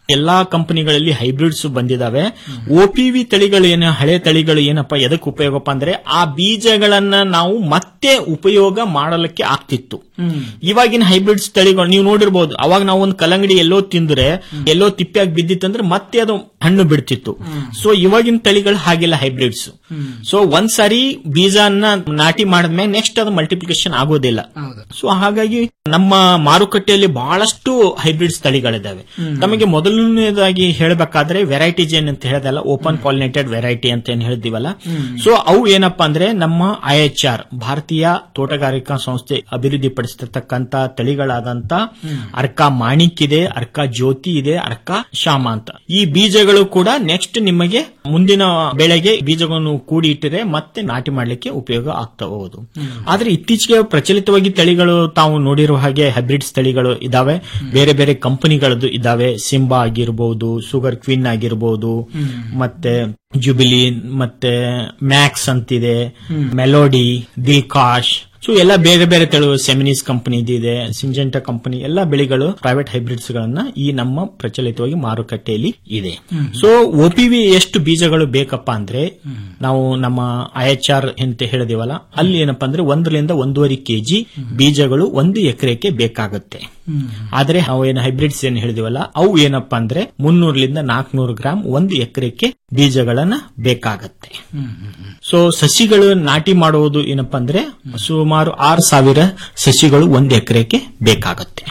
ಎಲ್ಲಾ ಕಂಪನಿಗಳಲ್ಲಿ ಹೈಬ್ರಿಡ್ಸ್ ಬಂದಿದಾವೆ ಒಪಿವಿ ತಳಿಗಳು ಏನು ಹಳೆ ತಳಿಗಳು ಏನಪ್ಪ ಎದಕ್ಕೆ ಉಪಯೋಗಪ್ಪ ಅಂದ್ರೆ ಆ ಬೀಜಗಳನ್ನ ನಾವು ಮತ್ತೆ ಉಪಯೋಗ ಮಾಡಲಿಕ್ಕೆ ಆಗ್ತಿತ್ತು ಇವಾಗಿನ ಹೈಬ್ರಿಡ್ಸ್ ತಳಿಗಳು ನೀವು ನೋಡಿರ್ಬೋದು ಅವಾಗ ನಾವು ಒಂದು ಕಲ್ಲಂಗಡಿ ಎಲ್ಲೋ ತಿಂದ್ರೆ ಎಲ್ಲೋ ತಿಪ್ಪಿಯಾಗಿ ಬಿದ್ದಿತ್ತಂದ್ರೆ ಮತ್ತೆ ಅದು ಹಣ್ಣು ಬಿಡ್ತಿತ್ತು ಸೊ ಇವಾಗಿನ ತಳಿಗಳು ಹಾಗಿಲ್ಲ ಹೈಬ್ರಿಡ್ಸ್ ಸೊ ಒಂದ್ ಸಾರಿ ಬೀಜನ ನಾಟಿ ಮಾಡಿದ್ಮೇಲೆ ನೆಕ್ಸ್ಟ್ ಅದು ಮಲ್ಟಿಪ್ಲಿಕೇಶನ್ ಆಗೋದಿಲ್ಲ ಸೊ ಹಾಗಾಗಿ ನಮ್ಮ ಮಾರುಕಟ್ಟೆಯಲ್ಲಿ ಬಹಳಷ್ಟು ಹೈಬ್ರಿಡ್ಸ್ ತಳಿಗಳಿದ್ದಾವೆ ನಮಗೆ ಮೊದಲನೇದಾಗಿ ಹೇಳಬೇಕಾದ್ರೆ ವೆರೈಟಿ ಜೇನ್ ಅಂತ ಹೇಳದಲ್ಲ ಓಪನ್ ಪಾಲಿನೇಟೆಡ್ ವೆರೈಟಿ ಅಂತ ಏನ್ ಹೇಳಿದಿವಲ್ಲ ಸೊ ಅವು ಏನಪ್ಪಾ ಅಂದ್ರೆ ನಮ್ಮ ಐಎಚ್ಆರ್ ಭಾರತೀಯ ತೋಟಗಾರಿಕಾ ಸಂಸ್ಥೆ ಅಭಿವೃದ್ಧಿಪಡಿಸಿರ್ತಕ್ಕಂತ ತಳಿಗಳಾದಂತ ಅರ್ಕ ಮಾಣಿಕ್ ಇದೆ ಅರ್ಕ ಜ್ಯೋತಿ ಇದೆ ಅರ್ಕ ಶ್ಯಾಮ ಅಂತ ಈ ಬೀಜಗಳು ಕೂಡ ನೆಕ್ಸ್ಟ್ ನಿಮಗೆ ಮುಂದಿನ ಬೆಳೆಗೆ ಬೀಜಗಳನ್ನು ಕೂಡಿ ಇಟ್ಟರೆ ಮತ್ತೆ ನಾಟಿ ಮಾಡ್ಲಿಕ್ಕೆ ಉಪಯೋಗ ಆಗ್ತಾ ಹೋಗುದು ಆದ್ರೆ ಇತ್ತೀಚೆಗೆ ಪ್ರಚಲಿತವಾಗಿ ತಳಿಗಳು ತಾವು ನೋಡಿರುವ ಹಾಗೆ ಹೈಬ್ರಿಡ್ಸ್ ತಳಿಗಳು ಇದಾವೆ ಬೇರೆ ಬೇರೆ ಕಂಪನಿಗಳದ್ದು ಇದಾವೆ ಸಿಂಬಾ ಆಗಿರಬಹುದು ಶುಗರ್ ಕ್ವಿನ್ ಆಗಿರಬಹುದು ಮತ್ತೆ ಜುಬಿಲಿ ಮತ್ತೆ ಮ್ಯಾಕ್ಸ್ ಅಂತಿದೆ ಮೆಲೋಡಿ ದಿಲ್ಕಾಶ್ ಸೊ ಎಲ್ಲ ಬೇರೆ ಬೇರೆ ತೆಳು ಸೆಮಿನಿಸ್ ಕಂಪನಿ ಇದೆ ಸಿಂಜೆಂಟಾ ಕಂಪನಿ ಎಲ್ಲ ಬೆಳೆಗಳು ಪ್ರೈವೇಟ್ ಹೈಬ್ರಿಡ್ಸ್ ಗಳನ್ನ ಈ ನಮ್ಮ ಪ್ರಚಲಿತವಾಗಿ ಮಾರುಕಟ್ಟೆಯಲ್ಲಿ ಇದೆ ಸೊ ಒಪಿವಿ ಎಷ್ಟು ಬೀಜಗಳು ಬೇಕಪ್ಪ ಅಂದ್ರೆ ನಾವು ನಮ್ಮ ಐಎಚ್ಆರ್ ಅಂತ ಹೇಳಿದಿವಲ್ಲ ಅಲ್ಲಿ ಏನಪ್ಪಾ ಅಂದ್ರೆ ಒಂದರಿಂದ ಒಂದೂವರೆ ಕೆಜಿ ಬೀಜಗಳು ಒಂದು ಎಕರೆಗೆ ಬೇಕಾಗುತ್ತೆ ಆದ್ರೆ ಅವು ಏನು ಹೈಬ್ರಿಡ್ಸ್ ಏನ್ ಹೇಳಿದಿವಲ್ಲ ಅವು ಏನಪ್ಪಾ ಅಂದ್ರೆ ಮುನ್ನೂರರಿಂದ ನಾಲ್ಕನೂರು ಗ್ರಾಮ್ ಒಂದು ಎಕರೆಗೆ ಬೀಜಗಳನ್ನ ಬೇಕಾಗತ್ತೆ ಸೊ ಸಸಿಗಳು ನಾಟಿ ಮಾಡುವುದು ಏನಪ್ಪಾ ಅಂದ್ರೆ ಸುಮಾರು ಆರು ಸಾವಿರ ಸಸಿಗಳು ಒಂದು ಎಕರೆಗೆ ಬೇಕಾಗತ್ತೆ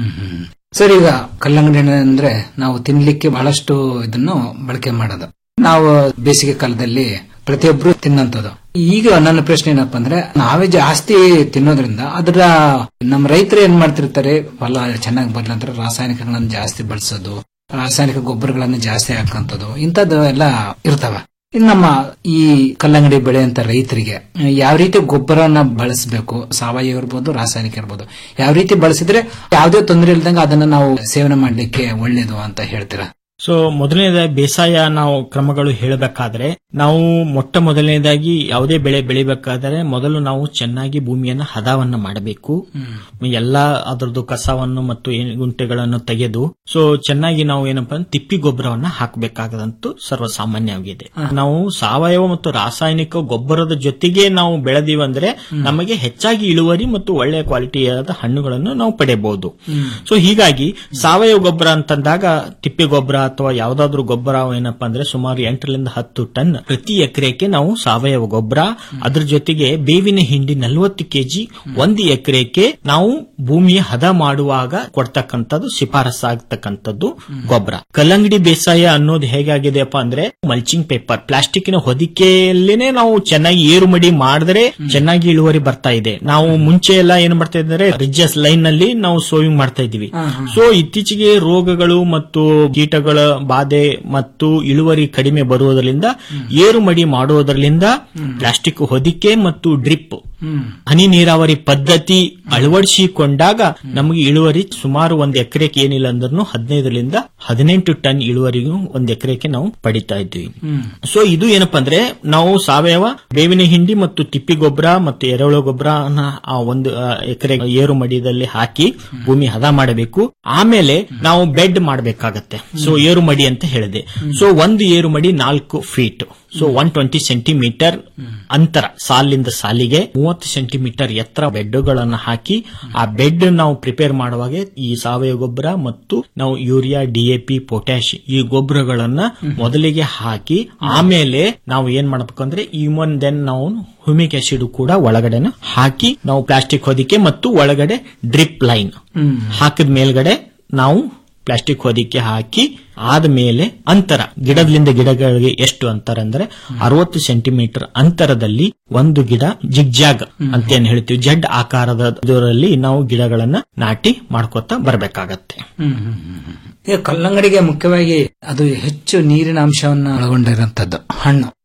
ಸರ್ ಈಗ ಕಲ್ಲಂಗಡಿ ಹಣ್ಣು ಅಂದ್ರೆ ನಾವು ತಿನ್ಲಿಕ್ಕೆ ಬಹಳಷ್ಟು ಇದನ್ನು ಬಳಕೆ ಮಾಡೋದು ನಾವು ಬೇಸಿಗೆ ಕಾಲದಲ್ಲಿ ಪ್ರತಿಯೊಬ್ರು ತಿನ್ನಂತದ್ದು ಈಗ ನನ್ನ ಪ್ರಶ್ನೆ ಏನಪ್ಪಾ ಅಂದ್ರೆ ನಾವೇ ಜಾಸ್ತಿ ತಿನ್ನೋದ್ರಿಂದ ಅದರ ನಮ್ಮ ರೈತರು ಏನ್ ಮಾಡ್ತಿರ್ತಾರೆ ಫಲ ಚೆನ್ನಾಗಿ ಬರ್ಲಿ ಅಂತ ರಾಸಾಯನಿಕಗಳನ್ನು ಜಾಸ್ತಿ ಬಳಸೋದು ರಾಸಾಯನಿಕ ಗೊಬ್ಬರಗಳನ್ನು ಜಾಸ್ತಿ ಹಾಕಂತದ್ದು ಇಂಥದ್ದು ಎಲ್ಲ ಇರ್ತಾವ ಇನ್ನು ನಮ್ಮ ಈ ಕಲ್ಲಂಗಡಿ ಬೆಳೆಯಂತ ರೈತರಿಗೆ ಯಾವ ರೀತಿ ಗೊಬ್ಬರನ ಬಳಸಬೇಕು ಸಾವಯವ ಇರ್ಬೋದು ರಾಸಾಯನಿಕ ಇರ್ಬೋದು ಯಾವ ರೀತಿ ಬಳಸಿದ್ರೆ ಯಾವುದೇ ತೊಂದರೆ ಇಲ್ದಂಗೆ ಅದನ್ನ ನಾವು ಸೇವನೆ ಮಾಡ್ಲಿಕ್ಕೆ ಒಳ್ಳೇದು ಅಂತ ಹೇಳ್ತೀರಾ ಸೊ ಮೊದಲನೇದಾಗಿ ಬೇಸಾಯ ನಾವು ಕ್ರಮಗಳು ಹೇಳಬೇಕಾದ್ರೆ ನಾವು ಮೊಟ್ಟ ಮೊದಲನೇದಾಗಿ ಯಾವುದೇ ಬೆಳೆ ಬೆಳಿಬೇಕಾದ್ರೆ ಮೊದಲು ನಾವು ಚೆನ್ನಾಗಿ ಭೂಮಿಯನ್ನ ಹದವನ್ನ ಮಾಡಬೇಕು ಎಲ್ಲ ಅದರದ್ದು ಕಸವನ್ನು ಮತ್ತು ಏನ್- ಗುಂಟೆಗಳನ್ನು ತೆಗೆದು ಸೊ ಚೆನ್ನಾಗಿ ನಾವು ಏನಪ್ಪಾ ಅಂದ್ರೆ ತಿಪ್ಪಿ ಗೊಬ್ಬರವನ್ನ ಹಾಕಬೇಕಾಗದಂತೂ ಸರ್ವಸಾಮಾನ್ಯವಾಗಿದೆ ನಾವು ಸಾವಯವ ಮತ್ತು ರಾಸಾಯನಿಕ ಗೊಬ್ಬರದ ಜೊತೆಗೆ ನಾವು ಬೆಳೆದಿವಂದ್ರೆ ನಮಗೆ ಹೆಚ್ಚಾಗಿ ಇಳುವರಿ ಮತ್ತು ಒಳ್ಳೆಯ ಕ್ವಾಲಿಟಿಯಾದ ಹಣ್ಣುಗಳನ್ನು ನಾವು ಪಡೆಯಬಹುದು ಸೊ ಹೀಗಾಗಿ ಸಾವಯವ ಗೊಬ್ಬರ ಅಂತಂದಾಗ ತಿಪ್ಪೆ ಗೊಬ್ಬರ ಅಥವಾ ಯಾವ್ದಾದ್ರು ಗೊಬ್ಬರ ಏನಪ್ಪಾ ಅಂದ್ರೆ ಸುಮಾರು ಎಂಟರಿಂದ ಹತ್ತು ಟನ್ ಪ್ರತಿ ಎಕರೆಗೆ ನಾವು ಸಾವಯವ ಗೊಬ್ಬರ ಅದ್ರ ಜೊತೆಗೆ ಬೇವಿನ ಹಿಂಡಿ ನಲವತ್ತು ಕೆಜಿ ಒಂದು ಎಕರೆಗೆ ನಾವು ಭೂಮಿಯ ಹದ ಮಾಡುವಾಗ ಕೊಡ್ತಕ್ಕಂಥದ್ದು ಶಿಫಾರಸ್ಸಾಗ್ತಕ್ಕಂಥದ್ದು ಗೊಬ್ಬರ ಕಲ್ಲಂಗಡಿ ಬೇಸಾಯ ಅನ್ನೋದು ಹೇಗಾಗಿದೆಯಪ್ಪ ಅಂದ್ರೆ ಮಲ್ಚಿಂಗ್ ಪೇಪರ್ ಪ್ಲಾಸ್ಟಿಕ್ನ ಹೊದಿಕೆಯಲ್ಲೇನೆ ನಾವು ಚೆನ್ನಾಗಿ ಏರುಮಡಿ ಮಾಡಿದ್ರೆ ಚೆನ್ನಾಗಿ ಇಳುವರಿ ಬರ್ತಾ ಇದೆ ನಾವು ಮುಂಚೆ ಎಲ್ಲ ಏನ್ ಮಾಡ್ತಾ ಇದ್ದಾರೆ ರಿಜ್ಜಸ್ ಲೈನ್ ನಲ್ಲಿ ನಾವು ಸೋವಿಂಗ್ ಮಾಡ್ತಾ ಇದೀವಿ ಸೊ ಇತ್ತೀಚೆಗೆ ರೋಗಗಳು ಮತ್ತು ಕೀಟಗಳ ಬಾಧೆ ಮತ್ತು ಇಳುವರಿ ಕಡಿಮೆ ಬರುವುದರಿಂದ ಏರುಮಡಿ ಮಾಡುವುದರಿಂದ ಪ್ಲಾಸ್ಟಿಕ್ ಹೊದಿಕೆ ಮತ್ತು ಡ್ರಿಪ್ ಹನಿ ನೀರಾವರಿ ಪದ್ಧತಿ ಅಳವಡಿಸಿಕೊಂಡಾಗ ನಮಗೆ ಇಳುವರಿ ಸುಮಾರು ಒಂದ್ ಎಕರೆಗೆ ಏನಿಲ್ಲ ಅಂದ್ರೂ ಹದಿನೈದರಿಂದ ಹದಿನೆಂಟು ಟನ್ ಇಳುವರಿಗೂ ಒಂದ್ ಎಕರೆಗೆ ನಾವು ಪಡಿತಾ ಇದ್ವಿ ಸೊ ಇದು ಏನಪ್ಪಾ ಅಂದ್ರೆ ನಾವು ಸಾವಯವ ಬೇವಿನ ಹಿಂಡಿ ಮತ್ತು ತಿಪ್ಪಿ ಗೊಬ್ಬರ ಮತ್ತು ಎರೆಹುಳ ಗೊಬ್ಬರ ಆ ಒಂದು ಎಕರೆ ಏರು ಮಡಿಯಲ್ಲಿ ಹಾಕಿ ಭೂಮಿ ಹದ ಮಾಡಬೇಕು ಆಮೇಲೆ ನಾವು ಬೆಡ್ ಮಾಡಬೇಕಾಗತ್ತೆ ಸೊ ಏರು ಮಡಿ ಅಂತ ಹೇಳಿದೆ ಸೊ ಒಂದು ಏರು ಮಡಿ ನಾಲ್ಕು feet so one twenty centimetre ಅಂತರ ಸಾಲಿಂದ ಸಾಲಿಗೆ ಮೂವತ್ತು ಸೆಂಟಿಮೀಟರ್ ಎತ್ತರ ಬೆಡ್ಗಳನ್ನು ಹಾಕಿ ಆ ಬೆಡ್ ನಾವು ಪ್ರಿಪೇರ್ ಮಾಡುವಾಗ ಈ ಸಾವಯವ ಗೊಬ್ಬರ ಮತ್ತು ನಾವು ಯೂರಿಯಾ ಡಿಎಪಿ ಪೊಟ್ಯಾಶ್ ಈ ಗೊಬ್ಬರಗಳನ್ನ ಮೊದಲಿಗೆ ಹಾಕಿ ಆಮೇಲೆ ನಾವು ಏನ್ ಮಾಡ್ಬೇಕಂದ್ರೆ ಇವನ್ ದೆನ್ ನಾವು ಹ್ಯೂಮಿಕ್ ಆಸಿಡ್ ಕೂಡ ಒಳಗಡೆನ ಹಾಕಿ ನಾವು ಪ್ಲಾಸ್ಟಿಕ್ ಹೊದಿಕೆ ಮತ್ತು ಒಳಗಡೆ ಡ್ರಿಪ್ ಲೈನ್ ಹಾಕಿದ ಮೇಲ್ಗಡೆ ನಾವು ಪ್ಲಾಸ್ಟಿಕ್ ಹೊದಿಕೆ ಹಾಕಿ ಆದ್ಮೇಲೆ ಅಂತರ ಗಿಡದಿಂದ ಗಿಡಗಳಿಗೆ ಎಷ್ಟು ಅಂತರ ಅಂದ್ರೆ ಅರವತ್ತು ಸೆಂಟಿಮೀಟರ್ ಅಂತರದಲ್ಲಿ ಒಂದು ಗಿಡ ಜಿಗ್ಜಾಗ್ ಅಂತ ಏನ್ ಹೇಳ್ತೀವಿ ಜಡ್ ಆಕಾರದ ಇದರಲ್ಲಿ ನಾವು ಗಿಡಗಳನ್ನ ನಾಟಿ ಮಾಡ್ಕೊತಾ ಬರ್ಬೇಕಾಗತ್ತೆ ಈಗ ಕಲ್ಲಂಗಡಿಗೆ ಮುಖ್ಯವಾಗಿ ಅದು ಹೆಚ್ಚು ನೀರಿನ ಅಂಶವನ್ನು ಒಳಗೊಂಡಿರುವಂತದ್ದು ಹಣ್ಣು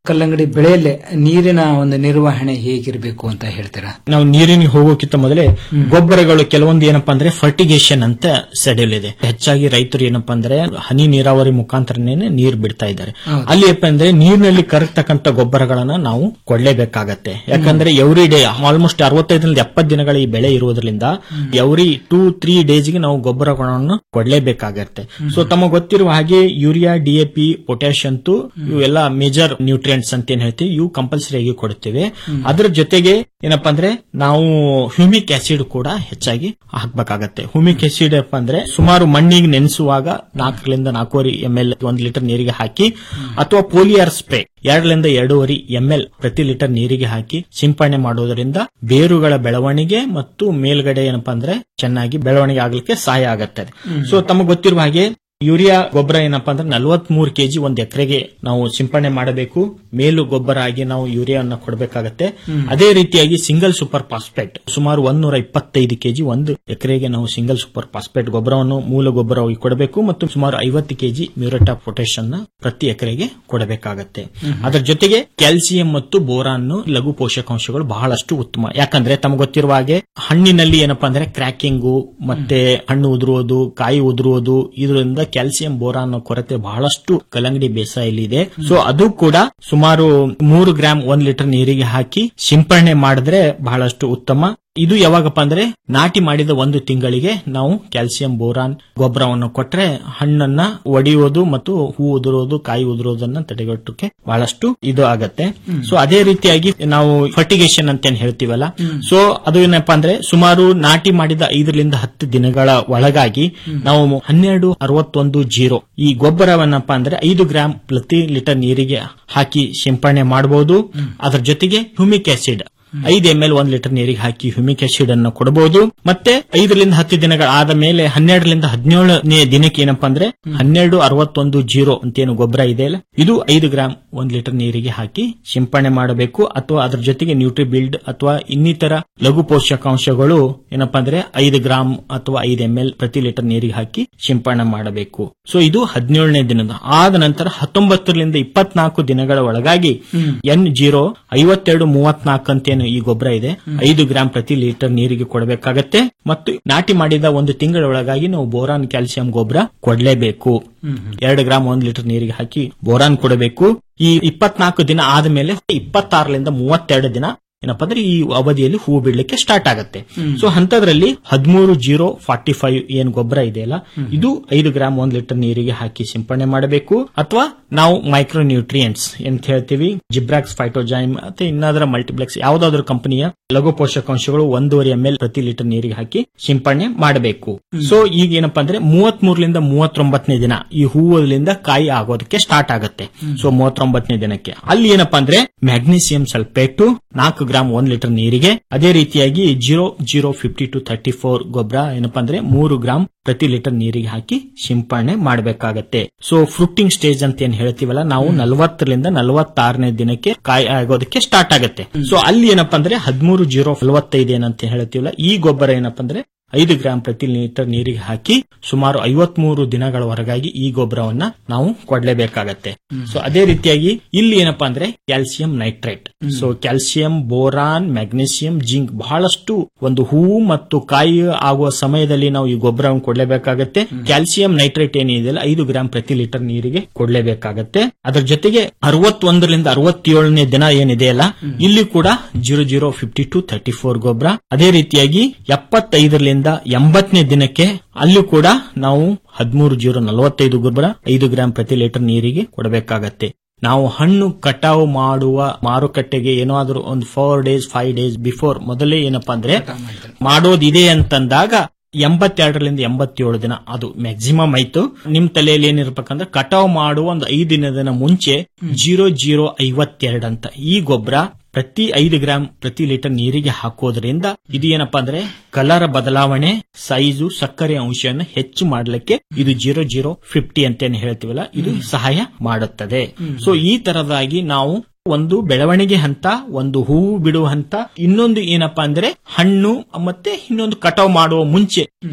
ಕಲ್ಲಂಗಡಿ ಬೆಳೆಯಲ್ಲೇ ನೀರಿನ ಒಂದು ನಿರ್ವಹಣೆ ಹೇಗಿರಬೇಕು ಅಂತ ಹೇಳ್ತೀರಾ ನಾವು ನೀರಿನ ಹೋಗೋಕ್ಕಿಂತ ಮೊದಲೇ ಗೊಬ್ಬರಗಳು ಕೆಲವೊಂದು ಏನಪ್ಪಾ ಅಂದ್ರೆ ಫರ್ಟಿಗೇಷನ್ ಅಂತ ಶೆಡ್ಯೂಲ್ ಇದೆ ಹೆಚ್ಚಾಗಿ ರೈತರು ಏನಪ್ಪಾ ಅಂದ್ರೆ ಹನಿ ನೀರಾವರಿ ಮುಖಾಂತರನೇ ನೀರು ಬಿಡ್ತಾ ಇದ್ದಾರೆ ಹೌದು. ಅಲ್ಲಿ ಏನಪ್ಪ ಅಂದ್ರೆ ನೀರಿನಲ್ಲಿ ಕರಗ್ತಕ್ಕಂತ ಗೊಬ್ಬರಗಳನ್ನ ನಾವು ಕೊಡ್ಲೇಬೇಕಾಗತ್ತೆ ಯಾಕಂದ್ರೆ ಎವ್ರಿ ಡೇ ಆಲ್ಮೋಸ್ಟ್ ಅರವತ್ತೈದರಿಂದ ಎಪ್ಪತ್ತು ದಿನಗಳ ಈ ಬೆಳೆ ಇರುವುದರಿಂದ ಎವ್ರಿ ಟೂ ತ್ರೀ ಡೇಸ್ಗೆ ನಾವು ಗೊಬ್ಬರಗಳನ್ನು ಕೊಡ್ಲೇಬೇಕಾಗತ್ತೆ ಸೊ ತಮಗೆ ಗೊತ್ತಿರುವ ಹಾಗೆ ಯೂರಿಯಾ ಡಿಎಪಿ ಪೊಟ್ಯಾಶ್ ಅಂತೂ ಇವೆಲ್ಲ ಮೇಜರ್ ನ್ಯೂಟ್ರಿಯೆಂಟ್ಸ್ ಅಂತ ಏನ್ ಹೇಳ್ತೀವಿ ಇವು ಕಂಪಲ್ಸರಿ ಆಗಿ ಕೊಡ್ತೇವೆ ಅದ್ರ ಜೊತೆಗೆ ಏನಪ್ಪಾ ಅಂದ್ರೆ ನಾವು ಹ್ಯೂಮಿಕ್ ಆಸಿಡ್ ಕೂಡ ಹೆಚ್ಚಾಗಿ ಹಾಕ್ಬೇಕಾಗತ್ತೆ ಹ್ಯೂಮಿಕ್ ಆಸಿಡ್ ಏನಪ್ಪ ಅಂದ್ರೆ ಸುಮಾರು ಮಣ್ಣಿಗೆ ನೆನೆಸುವಾಗ ನಾಲ್ಕರಿಂದ ನಾಲ್ಕೂವರೆ ಎಂ ಎಲ್ ಒಂದು ಲೀಟರ್ ನೀರಿಗೆ ಹಾಕಿ ಅಥವಾ ಪೋಲಿಯರ್ ಸ್ಪ್ರೇ ಎರಡರಿಂದ ಎರಡೂವರೆ ಎಂ ಎಲ್ ಪ್ರತಿ ಲೀಟರ್ ನೀರಿಗೆ ಹಾಕಿ ಸಿಂಪಡಣೆ ಮಾಡುವುದರಿಂದ ಬೇರುಗಳ ಬೆಳವಣಿಗೆ ಮತ್ತು ಮೇಲ್ಗಡೆ ಏನಪ್ಪಾ ಅಂದ್ರೆ ಚೆನ್ನಾಗಿ ಬೆಳವಣಿಗೆ ಆಗ್ಲಿಕ್ಕೆ ಸಹಾಯ ಆಗತ್ತೆ ಸೊ ತಮಗೆ ಗೊತ್ತಿರುವ ಹಾಗೆ ಯೂರಿಯಾ ಗೊಬ್ಬರ ಏನಪ್ಪಾ ಅಂದ್ರೆ ನಲವತ್ಮೂರು ಕೆಜಿ ಒಂದು ಎಕರೆಗೆ ನಾವು ಸಿಂಪಡಣೆ ಮಾಡಬೇಕು ಮೇಲು ಗೊಬ್ಬರ ಆಗಿ ನಾವು ಯೂರಿಯಾನ ಕೊಡಬೇಕಾಗತ್ತೆ ಅದೇ ರೀತಿಯಾಗಿ ಸಿಂಗಲ್ ಸೂಪರ್ ಫಾಸ್ಫೇಟ್ ಸುಮಾರು ಒಂದೂರ ಇಪ್ಪತ್ತೈದು ಕೆಜಿ ಒಂದು ಎಕರೆಗೆ ನಾವು ಸಿಂಗಲ್ ಸೂಪರ್ ಫಾಸ್ಫೇಟ್ ಗೊಬ್ಬರವನ್ನು ಮೂಲ ಗೊಬ್ಬರವಾಗಿ ಕೊಡಬೇಕು ಮತ್ತು ಸುಮಾರು ಐವತ್ತು ಕೆಜಿ ಮ್ಯೂರೇಟ್ ಆಫ್ ಪೊಟ್ಯಾಷನ್ ಪ್ರತಿ ಎಕರೆಗೆ ಕೊಡಬೇಕಾಗತ್ತೆ ಅದರ ಜೊತೆಗೆ ಕ್ಯಾಲ್ಸಿಯಂ ಮತ್ತು ಬೋರಾನ್ ಲಘು ಪೋಷಕಾಂಶಗಳು ಬಹಳಷ್ಟು ಉತ್ತಮ ಯಾಕಂದ್ರೆ ತಮಗೆ ಗೊತ್ತಿರುವ ಹಾಗೆ ಹಣ್ಣಿನಲ್ಲಿ ಏನಪ್ಪಾ ಅಂದ್ರೆ ಕ್ರ್ಯಾಕಿಂಗು ಮತ್ತೆ ಹಣ್ಣು ಉದುರುವುದು ಕಾಯಿ ಉದುರುವುದು ಇದರಿಂದ ಕ್ಯಾಲ್ಸಿಯಂ ಬೋರಾನ್ ಕೊರತೆ ಬಹಳಷ್ಟು ಕಲ್ಲಂಗಡಿ ಬೇಸಾಯಲ್ಲಿ ಇದೆ ಸೊ ಅದು ಕೂಡ ಸುಮಾರು ಮೂರು ಗ್ರಾಂ ಒಂದ್ ಲೀಟರ್ ನೀರಿಗೆ ಹಾಕಿ ಸಿಂಪಡಣೆ ಮಾಡಿದ್ರೆ ಬಹಳಷ್ಟು ಉತ್ತಮ ಇದು ಯಾವಾಗಪ್ಪ ಅಂದ್ರೆ ನಾಟಿ ಮಾಡಿದ ಒಂದು ತಿಂಗಳಿಗೆ ನಾವು ಕ್ಯಾಲ್ಸಿಯಂ ಬೋರಾನ್ ಗೊಬ್ಬರವನ್ನು ಕೊಟ್ರೆ ಹಣ್ಣನ್ನ ಒಡೆಯುವುದು ಮತ್ತು ಹೂ ಉದುರೋದು ಕಾಯಿ ಉದುರೋದನ್ನ ತಡೆಗಟ್ಟಕ್ಕೆ ಬಹಳಷ್ಟು ಇದು ಆಗತ್ತೆ ಸೊ ಅದೇ ರೀತಿಯಾಗಿ ನಾವು ಫರ್ಟಿಗೇಷನ್ ಅಂತ ಏನ್ ಹೇಳ್ತೀವಲ್ಲ ಸೊ ಅದು ಏನಪ್ಪಾ ಅಂದ್ರೆ ಸುಮಾರು ನಾಟಿ ಮಾಡಿದ ಐದರಿಂದ ಹತ್ತು ದಿನಗಳ ಒಳಗಾಗಿ ನಾವು ಹನ್ನೆರಡು ಅರವತ್ತೊಂದು ಜೀರೋ ಈ ಗೊಬ್ಬರವನ್ನಪ್ಪ ಅಂದ್ರೆ ಐದು ಗ್ರಾಂ ಪ್ರತಿ ಲೀಟರ್ ನೀರಿಗೆ ಹಾಕಿ ಸಿಂಪಡಣೆ ಮಾಡಬಹುದು ಅದರ ಜೊತೆಗೆ ಹ್ಯೂಮಿಕ್ ಆಸಿಡ್ ಐದು ಎಂ ಎಲ್ ಒಂದ್ ಲೀಟರ್ ನೀರಿಗೆ ಹಾಕಿ ಹ್ಯೂಮಿಕ್ ಆಸಿಡ್ ಅನ್ನು ಕೊಡಬಹುದು ಮತ್ತೆ ಐದರಿಂದ ಹತ್ತು ದಿನಗಳ ಆದ ಮೇಲೆ ಹನ್ನೆರಡರಿಂದ ಹದಿನೇಳನೇ ದಿನಕ್ಕೆ ಏನಪ್ಪಾ ಅಂದ್ರೆ ಹನ್ನೆರಡು ಅರವತ್ತೊಂದು ಜೀರೋ ಅಂತೇನು ಗೊಬ್ಬರ ಇದೆ ಅಲ್ಲ ಇದು ಐದು ಗ್ರಾಂ ಒಂದ್ ಲೀಟರ್ ನೀರಿಗೆ ಹಾಕಿ ಸಿಂಪಡಣೆ ಮಾಡಬೇಕು ಅಥವಾ ಅದ್ರ ಜೊತೆಗೆ ನ್ಯೂಟ್ರಿ ಬಿಲ್ಡ್ ಅಥವಾ ಇನ್ನಿತರ ಲಘು ಪೋಷಕಾಂಶಗಳು ಏನಪ್ಪಾ ಅಂದ್ರೆ ಐದು ಗ್ರಾಂ ಅಥವಾ ಐದು ಎಂ ಎಲ್ ಪ್ರತಿ ಲೀಟರ್ ನೀರಿಗೆ ಹಾಕಿ ಸಿಂಪಡಣೆ ಮಾಡಬೇಕು ಸೊ ಇದು ಹದಿನೇಳನೇ ದಿನದ ಆದ ನಂತರ ಹತ್ತೊಂಬತ್ತರಿಂದ ಇಪ್ಪತ್ನಾಲ್ಕು ದಿನಗಳ ಒಳಗಾಗಿ ಎನ್ ಜೀರೋ ಐವತ್ತೆರಡು ಮೂವತ್ನಾಲ್ಕು ಅಂತೇನು ಈ ಗೊಬ್ಬರ ಇದೆ ಐದು ಗ್ರಾಂ ಪ್ರತಿ ಲೀಟರ್ ನೀರಿಗೆ ಕೊಡಬೇಕಾಗತ್ತೆ ಮತ್ತು ನಾಟಿ ಮಾಡಿದ ಒಂದು ತಿಂಗಳ ಒಳಗಾಗಿ ನಾವು ಬೋರಾನ್ ಕ್ಯಾಲ್ಸಿಯಂ ಗೊಬ್ಬರ ಕೊಡಲೇಬೇಕು ಎರಡು ಗ್ರಾಂ ಒಂದ್ ಲೀಟರ್ ನೀರಿಗೆ ಹಾಕಿ ಬೋರಾನ್ ಕೊಡಬೇಕು ಈ ಇಪ್ಪತ್ನಾಲ್ಕು ದಿನ ಆದ್ಮೇಲೆ ಇಪ್ಪತ್ತಾರರಿಂದ ಮೂವತ್ತೆರಡು ದಿನ ಏನಪ್ಪಾ ಅಂದ್ರೆ ಈ ಅವಧಿಯಲ್ಲಿ ಹೂ ಬಿಡ್ಲಿಕ್ಕೆ ಸ್ಟಾರ್ಟ್ ಆಗುತ್ತೆ ಸೊ ಅಂತದ್ರಲ್ಲಿ ಹದಿಮೂರು ಜೀರೋ ಫಾರ್ಟಿ ಫೈವ್ ಏನ್ ಗೊಬ್ಬರ ಇದೆಯಲ್ಲ ಇದು ಐದು ಗ್ರಾಂ ಒಂದ್ ಲೀಟರ್ ನೀರಿಗೆ ಹಾಕಿ ಸಿಂಪಡಣೆ ಮಾಡಬೇಕು ಅಥವಾ ನಾವು ಮೈಕ್ರೋ ನ್ಯೂಟ್ರಿಯೆಂಟ್ಸ್ ಅಂತ ಹೇಳ್ತೀವಿ ಜಿಬ್ರಾಕ್ಸ್ ಫೈಟೋಜೈಮ್ ಅಥವಾ ಇನ್ನಾದ್ರ ಮಲ್ಟಿಪ್ಲೆಕ್ಸ್ ಯಾವ್ದಾದ್ರು ಕಂಪನಿಯ ಲಘು ಪೋಷಕಾಂಶಗಳು ಒಂದೂವರೆ ಎಂ ಎಲ್ ಪ್ರತಿ ಲೀಟರ್ ನೀರಿಗೆ ಹಾಕಿ ಸಿಂಪಡಣೆ ಮಾಡಬೇಕು ಸೊ ಈಗ ಏನಪ್ಪಾ ಅಂದ್ರೆ ಮೂವತ್ ಮೂರರಿಂದ ಮೂವತ್ತೊಂಬತ್ತನೇ ದಿನ ಈ ಹೂವಲಿಂದ ಕಾಯಿ ಆಗೋದಕ್ಕೆ ಸ್ಟಾರ್ಟ್ ಆಗುತ್ತೆ ಸೊ ಮೂವತ್ತೊಂಬತ್ತನೇ ದಿನಕ್ಕೆ ಅಲ್ಲಿ ಏನಪ್ಪಾ ಅಂದ್ರೆ ಮ್ಯಾಗ್ನೀಸಿಯಂ ಸಲ್ಫೇಟ್ ನಾಲ್ಕು ಗ್ರಾಂ ಒಂದ್ ಲೀಟರ್ ನೀರಿಗೆ ಅದೇ ರೀತಿಯಾಗಿ zero zero fifty two thirty four ಗೊಬ್ಬರ ಏನಪ್ಪಾ ಅಂದ್ರೆ ಮೂರು ಗ್ರಾಂ ಪ್ರತಿ ಲೀಟರ್ ನೀರಿಗೆ ಹಾಕಿ ಸಿಂಪಡಣೆ ಮಾಡಬೇಕಾಗತ್ತೆ ಸೊ ಫ್ರೂಟಿಂಗ್ ಸ್ಟೇಜ್ ಅಂತ ಏನ್ ಹೇಳ್ತೀವಲ್ಲ ನಾವು ನಲವತ್ತರಿಂದ ನಲವತ್ತಾರನೇ ದಿನಕ್ಕೆ ಕಾಯಿ ಆಗೋದಕ್ಕೆ ಸ್ಟಾರ್ಟ್ ಆಗುತ್ತೆ ಸೊ ಅಲ್ಲಿ ಏನಪ್ಪಾ ಅಂದ್ರೆ ಹದಿಮೂರು ಜೀರೋ ನಲವತ್ತೈದು ಏನಂತ ಹೇಳ್ತೀವಲ್ಲ ಈ ಗೊಬ್ಬರ ಏನಪ್ಪಾ ಅಂದ್ರೆ ಐದು ಗ್ರಾಂ ಪ್ರತಿ ಲೀಟರ್ ನೀರಿಗೆ ಹಾಕಿ ಸುಮಾರು ಐವತ್ಮೂರು ದಿನಗಳವರೆಗಾಗಿ ಈ ಗೊಬ್ಬರವನ್ನ ನಾವು ಕೊಡ್ಲೇಬೇಕಾಗತ್ತೆ ಸೊ ಅದೇ ರೀತಿಯಾಗಿ ಇಲ್ಲಿ ಏನಪ್ಪಾ ಅಂದ್ರೆ calcium nitrate so calcium boron magnesium zinc ಬಹಳಷ್ಟು ಒಂದು ಹೂವು ಮತ್ತು ಕಾಯಿ ಆಗುವ ಸಮಯದಲ್ಲಿ ನಾವು ಈ ಗೊಬ್ಬರವನ್ನು ಕೊಡ್ಲೇಬೇಕಾಗತ್ತೆ ಕ್ಯಾಲ್ಸಿಯಂ ನೈಟ್ರೇಟ್ ಏನಿದೆಯಲ್ಲ ಐದು ಗ್ರಾಂ ಪ್ರತಿ ಲೀಟರ್ ನೀರಿಗೆ ಕೊಡ್ಲೇಬೇಕಾಗತ್ತೆ ಅದರ ಜೊತೆಗೆ ಅರವತ್ತೊಂದರಿಂದ ಅರವತ್ತೇಳನೇ ದಿನ ಏನಿದೆಯಲ್ಲ ಇಲ್ಲಿ ಕೂಡ zero zero fifty two thirty four ಗೊಬ್ಬರ ಅದೇ ರೀತಿಯಾಗಿ ಎಪ್ಪತ್ತೈದರಿಂದ ಎಂಬತ್ತನೇ ದಿನಕ್ಕೆ ಅಲ್ಲೂ ಕೂಡ ನಾವು ಹದಿಮೂರು ಜೀರೋ ನಲವತ್ತೈದು ಗೊಬ್ಬರ ಐದು ಗ್ರಾಂ ಪ್ರತಿ ಲೀಟರ್ ನೀರಿಗೆ ಕೊಡಬೇಕಾಗತ್ತೆ ನಾವು ಹಣ್ಣು ಕಟಾವು ಮಾಡುವ ಮಾರುಕಟ್ಟೆಗೆ ಏನಾದರೂ ಒಂದು four days five days before ಮೊದಲೇ ಏನಪ್ಪಾ ಅಂದ್ರೆ ಮಾಡೋದಿದೆ ಅಂತಂದಾಗ ಎಂಬತ್ತೆರಡರಿಂದ ಎಂಬತ್ತೇಳು ದಿನ ಅದು ಮ್ಯಾಕ್ಸಿಮಮ್ ಆಯ್ತು ನಿಮ್ ತಲೆಯಲ್ಲಿ ಏನಿರ್ಬೇಕಂದ್ರೆ ಕಟಾವ್ ಮಾಡುವ ಒಂದು ಐದು ದಿನದ ಮುಂಚೆ ಜೀರೋ ಜೀರೋ ಐವತ್ತೆರಡು ಅಂತ ಈ ಗೊಬ್ಬರ ಪ್ರತಿ ಐದು ಗ್ರಾಂ ಪ್ರತಿ ಲೀಟರ್ ನೀರಿಗೆ ಹಾಕೋದ್ರಿಂದ ಇದು ಏನಪ್ಪಾ ಅಂದ್ರೆ ಕಲರ್ ಬದಲಾವಣೆ ಸೈಜು ಸಕ್ಕರೆ ಅಂಶವನ್ನು ಹೆಚ್ಚು ಮಾಡಲಿಕ್ಕೆ ಇದು ಜೀರೋ ಜೀರೋ ಫಿಫ್ಟಿ ಅಂತ ಏನ್ ಹೇಳ್ತೀವಲ್ಲ ಇದು ಸಹಾಯ ಮಾಡುತ್ತದೆ ಸೊ ಈ ತರದಾಗಿ ನಾವು ಒಂದು ಬೆಳವಣಿಗೆ ಹಂತ ಒಂದು ಹೂವು ಬಿಡುವ ಹಂತ ಇನ್ನೊಂದು ಏನಪ್ಪಾ ಅಂದ್ರೆ ಹಣ್ಣು ಮತ್ತೆ ಇನ್ನೊಂದು ಕಟಾವ್ ಮಾಡುವ ಮುಂಚೆ ಈ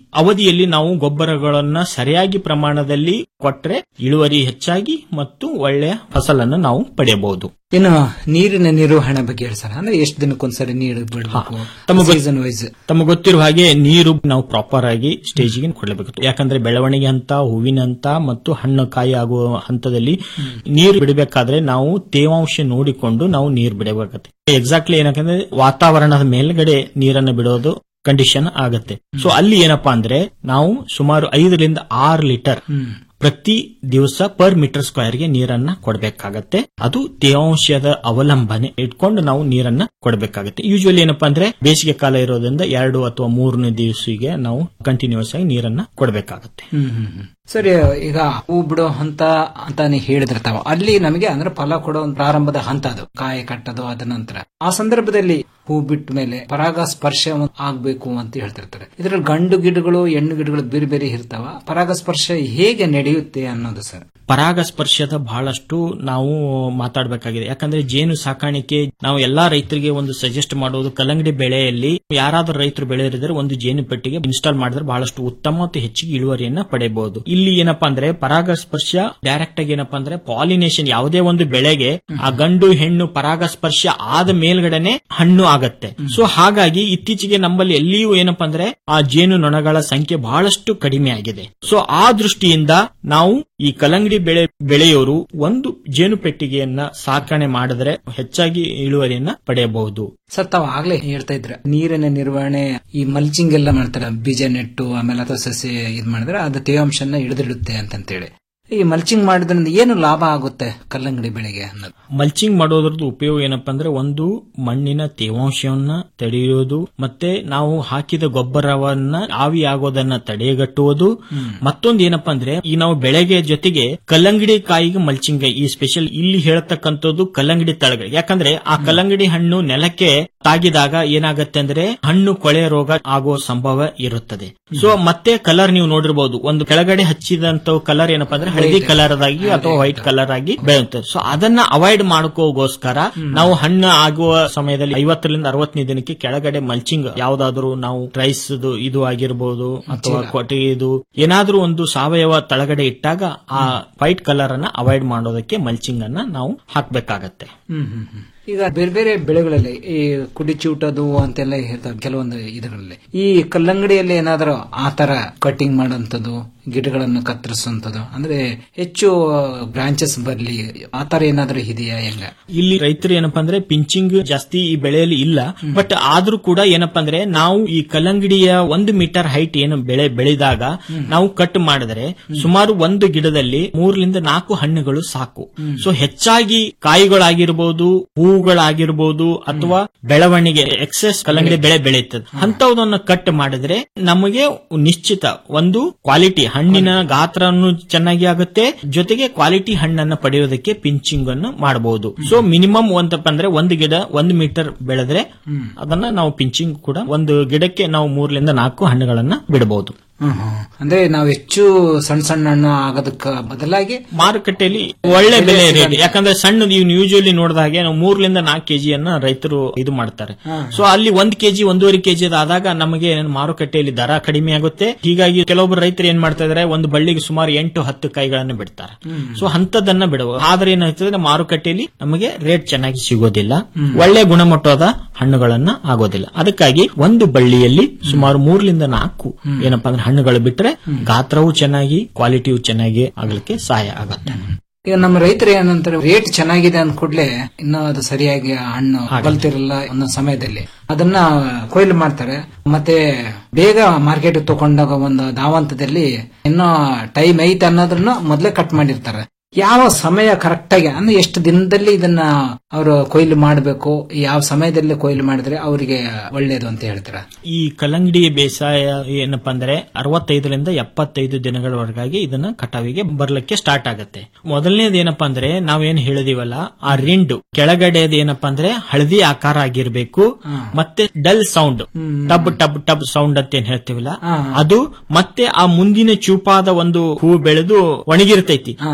ಅವಧಿಯಲ್ಲಿ ನಾವು ಗೊಬ್ಬರಗಳನ್ನ ಸರಿಯಾಗಿ ಪ್ರಮಾಣದಲ್ಲಿ ಕೊಟ್ರೆ ಇಳುವರಿ ಹೆಚ್ಚಾಗಿ ಮತ್ತು ಒಳ್ಳೆಯ ಫಸಲನ್ನು ನಾವು ಪಡೆಯಬಹುದು ಇನ್ನು ನೀರಿನ ನಿರ್ವಹಣೆ ಬಗ್ಗೆ ಹೇಳಿ ಸರ್ ಅಂದ್ರೆ ಎಷ್ಟು ದಿನಕ್ಕೊಂದ್ಸರಿ ನೀರು ಬಿಡಬೇಕು ತಮಗೆ ಸೀಸನ್ ವೈಸ್ ತಮಗೆ ಗೊತ್ತಿರುವ ಹಾಗೆ ನೀರು ನಾವು ಪ್ರಾಪರ್ ಆಗಿ ಸ್ಟೇಜಿಗೆ ಕೊಡಬೇಕು ಯಾಕಂದ್ರೆ ಬೆಳವಣಿಗೆ ಹಂತ ಹೂವಿನ ಹಂತ ಮತ್ತು ಹಣ್ಣು ಕಾಯಿ ಆಗುವ ಹಂತದಲ್ಲಿ ನೀರು ಬಿಡಬೇಕಾದ್ರೆ ನಾವು ತೇವಾಂಶ ನೋಡಿಕೊಂಡು ನಾವು ನೀರು ಬಿಡಬೇಕಾಗುತ್ತೆ ಎಕ್ಸಾಕ್ಟ್ಲಿ ಏನಕ್ಕಂದ್ರೆ ವಾತಾವರಣದ ಮೇಲ್ಗಡೆ ನೀರನ್ನು ಬಿಡೋದು ಕಂಡೀಷನ್ ಆಗತ್ತೆ ಸೊ ಅಲ್ಲಿ ಏನಪ್ಪಾ ಅಂದ್ರೆ ನಾವು ಸುಮಾರು ಐದರಿಂದ ಆರು ಲೀಟರ್ ಪ್ರತಿ ದಿವಸ ಪರ್ ಮೀಟರ್ ಸ್ಕ್ವೇರ್ಗೆ ನೀರನ್ನ ಕೊಡಬೇಕಾಗತ್ತೆ ಅದು ತೇವಾಂಶದ ಅವಲಂಬನೆ ಇಟ್ಕೊಂಡು ನಾವು ನೀರನ್ನ ಕೊಡಬೇಕಾಗತ್ತೆ ಯೂಶುವಲಿ ಏನಪ್ಪಾ ಅಂದ್ರೆ ಬೇಸಿಗೆ ಕಾಲ ಇರೋದ್ರಿಂದ ಎರಡು ಅಥವಾ ಮೂರನೇ ದಿವಸಿಗೆ ನಾವು ಕಂಟಿನ್ಯೂಸ್ ಆಗಿ ನೀರನ್ನ ಕೊಡಬೇಕಾಗತ್ತೆ ಹ್ಮ್ ಹ್ಮ್ ಹ್ಮ್. ಸರಿ ಈಗ ಹೂ ಬಿಡೋ ಹಂತ ಅಂತಾನೆ ಹೇಳಿದಿರ್ತಾವ ಅಲ್ಲಿ ನಮಗೆ ಅಂದ್ರೆ ಫಲ ಕೊಡೋ ಒಂದು ಪ್ರಾರಂಭದ ಹಂತ ಅದು ಕಾಯಿ ಕಟ್ಟೋದು ಅದ ನಂತರ ಆ ಸಂದರ್ಭದಲ್ಲಿ ಹೂ ಬಿಟ್ಟ ಮೇಲೆ ಪರಾಗ ಸ್ಪರ್ಶ ಆಗ್ಬೇಕು ಅಂತ ಹೇಳ್ತಿರ್ತಾರೆ ಇದ್ರಲ್ಲಿ ಗಂಡು ಗಿಡಗಳು ಹೆಣ್ಣು ಗಿಡಗಳು ಬೇರೆ ಬೇರೆ ಇರ್ತಾವ ಪರಾಗ ಸ್ಪರ್ಶ ಹೇಗೆ ನಡೆಯುತ್ತೆ ಅನ್ನೋದು ಸರ್ ಪರಾಗಸ್ಪರ್ಶದ ಬಹಳಷ್ಟು ನಾವು ಮಾತಾಡಬೇಕಾಗಿದೆ ಯಾಕಂದ್ರೆ ಜೇನು ಸಾಕಾಣಿಕೆ ನಾವು ಎಲ್ಲಾ ರೈತರಿಗೆ ಒಂದು ಸಜೆಸ್ಟ್ ಮಾಡೋದು ಕಲ್ಲಂಗಡಿ ಬೆಳೆಯಲ್ಲಿ ಯಾರಾದ್ರೂ ರೈತರು ಬೆಳೆದಿದ್ರೆ ಒಂದು ಜೇನು ಪೆಟ್ಟಿಗೆ ಇನ್ಸ್ಟಾಲ್ ಮಾಡಿದ್ರೆ ಬಹಳಷ್ಟು ಉತ್ತಮ ಮತ್ತು ಹೆಚ್ಚಿಗೆ ಇಳುವರಿಯನ್ನ ಪಡೆಯಬಹುದು ಇಲ್ಲಿ ಏನಪ್ಪಾ ಅಂದ್ರೆ ಪರಾಗಸ್ಪರ್ಶ ಡೈರೆಕ್ಟ್ ಆಗಿ ಏನಪ್ಪಾ ಅಂದ್ರೆ ಪಾಲಿನೇಷನ್ ಯಾವುದೇ ಒಂದು ಬೆಳೆಗೆ ಆ ಗಂಡು ಹೆಣ್ಣು ಪರಾಗಸ್ಪರ್ಶ ಆದ ಮೇಲ್ಗಡೆನೆ ಹಣ್ಣು ಆಗತ್ತೆ ಸೊ ಹಾಗಾಗಿ ಇತ್ತೀಚೆಗೆ ನಮ್ಮಲ್ಲಿ ಎಲ್ಲಿಯೂ ಏನಪ್ಪಾ ಅಂದ್ರೆ ಆ ಜೇನು ನೊಣಗಳ ಸಂಖ್ಯೆ ಬಹಳಷ್ಟು ಕಡಿಮೆ ಆಗಿದೆ ಸೊ ಆ ದೃಷ್ಟಿಯಿಂದ ನಾವು ಈ ಕಲ್ಲಂಗಡಿ ಬೆಳೆ ಬೆಳೆಯೋರು ಒಂದು ಜೇನು ಪೆಟ್ಟಿಗೆಯನ್ನ ಸಾಕಣೆ ಮಾಡಿದ್ರೆ ಹೆಚ್ಚಾಗಿ ಇಳುವರಿಯನ್ನ ಪಡೆಯಬಹುದು ಸರ್ ತಾವು ಆಗ್ಲೇ ಹೇಳ್ತಾ ಇದ್ರೆ ನೀರಿನ ನಿರ್ವಹಣೆ ಈ ಮಲ್ಚಿಂಗ್ ಎಲ್ಲ ಮಾಡ್ತಾರೆ ಬೀಜ ನೆಟ್ಟು ಆಮೇಲೆ ಅಥವಾ ಸಸ್ಯ ಇದ್ ಮಾಡಿದ್ರೆ ಅದು ತೇವಾಂಶನ ಹಿಡಿದಿಡುತ್ತೆ ಅಂತಂತೇಳಿ ಈ ಮಲ್ಚಿಂಗ್ ಮಾಡೋದ್ರಿಂದ ಏನು ಲಾಭ ಆಗುತ್ತೆ ಕಲ್ಲಂಗಡಿ ಬೆಳೆಗೆ ಅನ್ನೋದು ಮಲ್ಚಿಂಗ್ ಮಾಡೋದ್ರದ್ದು ಉಪಯೋಗ ಏನಪ್ಪಾ ಅಂದ್ರೆ ಒಂದು ಮಣ್ಣಿನ ತೇವಾಂಶವನ್ನ ತಡೆಯೋದು ಮತ್ತೆ ನಾವು ಹಾಕಿದ ಗೊಬ್ಬರವನ್ನ ಆವಿ ಆಗೋದನ್ನ ತಡೆಗಟ್ಟುವುದು ಮತ್ತೊಂದು ಏನಪ್ಪಾ ಅಂದ್ರೆ ಈ ನಾವು ಬೆಳೆಗೆ ಜೊತೆಗೆ ಕಲ್ಲಂಗಡಿ ಕಾಯಿಗೆ ಮಲ್ಚಿಂಗ್ ಈ ಸ್ಪೆಷಲ್ ಇಲ್ಲಿ ಹೇಳ್ತಕ್ಕಂಥದ್ದು ಕಲ್ಲಂಗಡಿ ತಳಗಡೆ ಯಾಕಂದ್ರೆ ಆ ಕಲ್ಲಂಗಡಿ ಹಣ್ಣು ನೆಲಕ್ಕೆ ತಾಗಿದಾಗ ಏನಾಗತ್ತೆ ಅಂದ್ರೆ ಹಣ್ಣು ಕೊಳೆ ರೋಗ ಆಗೋ ಸಂಭವ ಇರುತ್ತದೆ ಸೊ ಮತ್ತೆ ಕಲರ್ ನೀವು ನೋಡಿರಬಹುದು ಒಂದು ಕೆಳಗಡೆ ಹಚ್ಚಿದಂತ ಕಲರ್ ಏನಪ್ಪಾ ಅಂದ್ರೆ ಹಳದಿ ಕಲರ್ ಆಗಿ ಅಥವಾ ವೈಟ್ ಕಲರ್ ಆಗಿ ಬೆಳೆಯುತ್ತದೆ ಸೊ ಅದನ್ನ ಅವಾಯ್ಡ್ ಮಾಡ್ಕೋಗೋಸ್ಕರ ನಾವು ಹಣ್ಣು ಆಗುವ ಸಮಯದಲ್ಲಿ ಐವತ್ತರಿಂದ ಅರವತ್ತನೇ ದಿನಕ್ಕೆ ಕೆಳಗಡೆ ಮಲ್ಚಿಂಗ್ ಯಾವ್ದಾದ್ರು ನಾವು ರೈಸ್ ಇದು ಆಗಿರ್ಬೋದು ಅಥವಾ ಕೊಟ್ಟಿಗೆದು ಏನಾದ್ರೂ ಒಂದು ಸಾವಯವ ತಳಗಡೆ ಇಟ್ಟಾಗ ಆ ವೈಟ್ ಕಲರ್ ಅನ್ನ ಅವಾಯ್ಡ್ ಮಾಡೋದಕ್ಕೆ ಮಲ್ಚಿಂಗ್ ಅನ್ನ ನಾವು ಹಾಕ್ಬೇಕಾಗತ್ತೆ ಹ್ಮ್ ಹ್ಮ್ ಹ್ಮ್. ಈಗ ಬೇರೆ ಬೇರೆ ಬೆಳೆಗಳಲ್ಲಿ ಈ ಕುಡಿ ಚೂಟದು ಅಂತೆಲ್ಲ ಇರ್ತವೆ ಕೆಲವೊಂದು ಇದರಲ್ಲಿ ಈ ಕಲ್ಲಂಗಡಿಯಲ್ಲಿ ಏನಾದರೂ ಆ ತರ ಕಟಿಂಗ್ ಮಾಡೋಂಥದ್ದು ಗಿಡಗಳನ್ನು ಕತ್ತರಿಸುವಂಥದ್ದು ಅಂದ್ರೆ ಹೆಚ್ಚು ಬ್ರಾಂಚಸ್ ಬರ್ಲಿ ಆ ತರ ಏನಾದ್ರೂ ಇದೆಯಾ ಹೆಂಗ ಇಲ್ಲಿ ರೈತರು ಏನಪ್ಪಾ ಅಂದ್ರೆ ಪಿಂಚಿಂಗ್ ಜಾಸ್ತಿ ಈ ಬೆಳೆಯಲ್ಲಿ ಇಲ್ಲ ಬಟ್ ಆದ್ರೂ ಕೂಡ ಏನಪ್ಪಾ ಅಂದ್ರೆ ನಾವು ಈ ಕಲ್ಲಂಗಡಿಯ ಒಂದು ಮೀಟರ್ ಹೈಟ್ ಏನು ಬೆಳೆ ಬೆಳೆದಾಗ ನಾವು ಕಟ್ ಮಾಡಿದ್ರೆ ಸುಮಾರು ಒಂದು ಗಿಡದಲ್ಲಿ ಮೂರರಿಂದ ನಾಲ್ಕು ಹಣ್ಣುಗಳು ಸಾಕು ಸೊ ಹೆಚ್ಚಾಗಿ ಕಾಯಿಗಳಾಗಿರ್ಬೋದು ಹೂವುಗಳಾಗಿರ್ಬೋದು ಅಥವಾ ಬೆಳವಣಿಗೆ ಎಕ್ಸೆಸ್ ಕಲ್ಲಂಗಡಿ ಬೆಳೆ ಬೆಳೆಯುತ್ತದೆ ಅಂತವನ್ನ ಕಟ್ ಮಾಡಿದ್ರೆ ನಮಗೆ ನಿಶ್ಚಿತ ಒಂದು ಕ್ವಾಲಿಟಿ ಹಣ್ಣಿನ ಗಾತ್ರನು ಚೆನ್ನಾಗಿ ಆಗುತ್ತೆ ಜೊತೆಗೆ ಕ್ವಾಲಿಟಿ ಹಣ್ಣನ್ನ ಪಡೆಯೋದಕ್ಕೆ ಪಿಂಚಿಂಗ್ ಅನ್ನು ಮಾಡಬಹುದು ಸೊ ಮಿನಿಮಮ್ ಒಂದಪ್ಪ ಅಂದ್ರೆ ಒಂದು ಗಿಡ ಒಂದು ಮೀಟರ್ ಬೆಳೆದ್ರೆ ಅದನ್ನ ನಾವು ಪಿಂಚಿಂಗ್ ಕೂಡ ಒಂದು ಗಿಡಕ್ಕೆ ನಾವು ಮೂರರಿಂದ ನಾಲ್ಕು ಹಣ್ಣುಗಳನ್ನ ಬಿಡಬಹುದು ಹ್ಮ್ ಹ್ಮ್. ಅಂದ್ರೆ ನಾವು ಹೆಚ್ಚು ಸಣ್ಣ ಸಣ್ಣ ಹಣ್ಣು ಆಗೋದಕ್ಕ ಬದಲಾಗಿ ಮಾರುಕಟ್ಟೆಯಲ್ಲಿ ಒಳ್ಳೆ ಬೆಲೆ ರೇಟ್ ಯಾಕಂದ್ರೆ ಸಣ್ಣ ನೀವು ಯೂಶುವಲಿ ನೋಡಿದ ಹಾಗೆ ನಾವು ಮೂರರಿಂದ ನಾಲ್ಕು ಕೆಜಿಯನ್ನ ರೈತರು ಇದು ಮಾಡ್ತಾರೆ ಸೊ ಅಲ್ಲಿ ಒಂದ್ ಕೆಜಿ ಒಂದೂವರೆ ಕೆಜಿ ಆದಾಗ ನಮಗೆ ಮಾರುಕಟ್ಟೆಯಲ್ಲಿ ದರ ಕಡಿಮೆ ಆಗುತ್ತೆ ಹೀಗಾಗಿ ಕೆಲವೊಬ್ಬರು ರೈತರು ಏನ್ ಮಾಡ್ತಾ ಇದಾರೆ ಒಂದು ಬಳ್ಳಿಗೆ ಸುಮಾರು ಎಂಟು ಹತ್ತು ಕಾಯಿಗಳನ್ನು ಬಿಡ್ತಾರೆ ಸೊ ಅಂತದನ್ನ ಬಿಡಬಹುದು ಆದ್ರೆ ಏನಾಗ್ತದೆ ಮಾರುಕಟ್ಟೆಯಲ್ಲಿ ನಮಗೆ ರೇಟ್ ಚೆನ್ನಾಗಿ ಸಿಗೋದಿಲ್ಲ ಒಳ್ಳೆ ಗುಣಮಟ್ಟದ ಹಣ್ಣುಗಳನ್ನ ಆಗೋದಿಲ್ಲ ಅದಕ್ಕಾಗಿ ಒಂದು ಬಳ್ಳಿಯಲ್ಲಿ ಸುಮಾರು ಮೂರರಿಂದ ನಾಲ್ಕು ಏನಪ್ಪಾ ಅಂದ್ರೆ ಹಣ್ಣುಗಳು ಬಿಟ್ರೆ ಗಾತ್ರವೂ ಚೆನ್ನಾಗಿ ಕ್ವಾಲಿಟಿಯೂ ಚೆನ್ನಾಗಿ ಆಗ್ಲಿಕ್ಕೆ ಸಹಾಯ ಆಗುತ್ತೆ ಈಗ ನಮ್ಮ ರೈತರು ಏನಂತಾರೆ ರೇಟ್ ಚೆನ್ನಾಗಿದೆ ಅಂದ ಕೂಡಲೇ ಇನ್ನೂ ಅದು ಸರಿಯಾಗಿ ಹಣ್ಣು ಕಲ್ತಿರಲ್ಲ ಅನ್ನೋ ಸಮಯದಲ್ಲಿ ಅದನ್ನ ಕೊಯ್ಲು ಮಾಡ್ತಾರೆ ಮತ್ತೆ ಬೇಗ ಮಾರ್ಕೆಟ್ ತಗೊಂಡಾಗ ಒಂದು ಧಾವಂತದಲ್ಲಿ ಇನ್ನೂ ಟೈಮ್ ಐತೆ ಅನ್ನೋದನ್ನ ಮೊದಲೇ ಕಟ್ ಮಾಡಿರ್ತಾರೆ ಯಾವ ಸಮಯ ಕರೆಕ್ಟ್ ಆಗಿ ಅಂದ್ರೆ ಎಷ್ಟು ದಿನದಲ್ಲಿ ಇದನ್ನ ಅವರು ಕೊಯ್ಲು ಮಾಡಬೇಕು ಯಾವ ಸಮಯದಲ್ಲಿ ಕೊಯ್ಲು ಮಾಡಿದ್ರೆ ಅವರಿಗೆ ಒಳ್ಳೇದು ಅಂತ ಹೇಳ್ತಾರೆ ಈ ಕಲ್ಲಂಗಡಿ ಬೇಸಾಯ ಏನಪ್ಪಾ ಅಂದ್ರೆ ಅರವತ್ತೈದರಿಂದ ಎಪ್ಪತ್ತೈದು ದಿನಗಳವರೆಗಾಗಿ ಇದನ್ನ ಕಟಾವಿಗೆ ಬರ್ಲಿಕ್ಕೆ ಸ್ಟಾರ್ಟ್ ಆಗುತ್ತೆ ಮೊದಲನೇದು ಏನಪ್ಪಾ ಅಂದ್ರೆ ನಾವೇನ್ ಹೇಳಿದೀವಲ್ಲ ಆ ರಿಂಡು ಕೆಳಗಡೆದು ಏನಪ್ಪಾ ಅಂದ್ರೆ ಹಳದಿ ಆಕಾರ ಆಗಿರ್ಬೇಕು ಮತ್ತೆ dull sound tub tub tub sound ಅಂತ ಏನ್ ಹೇಳ್ತೀವಲ್ಲ ಅದು ಮತ್ತೆ ಆ ಮುಂದಿನ ಚೂಪಾದ ಒಂದು ಹೂ ಬೆಳೆದು ಒಣಗಿರ್ತೈತಿ ಅದನ್ನ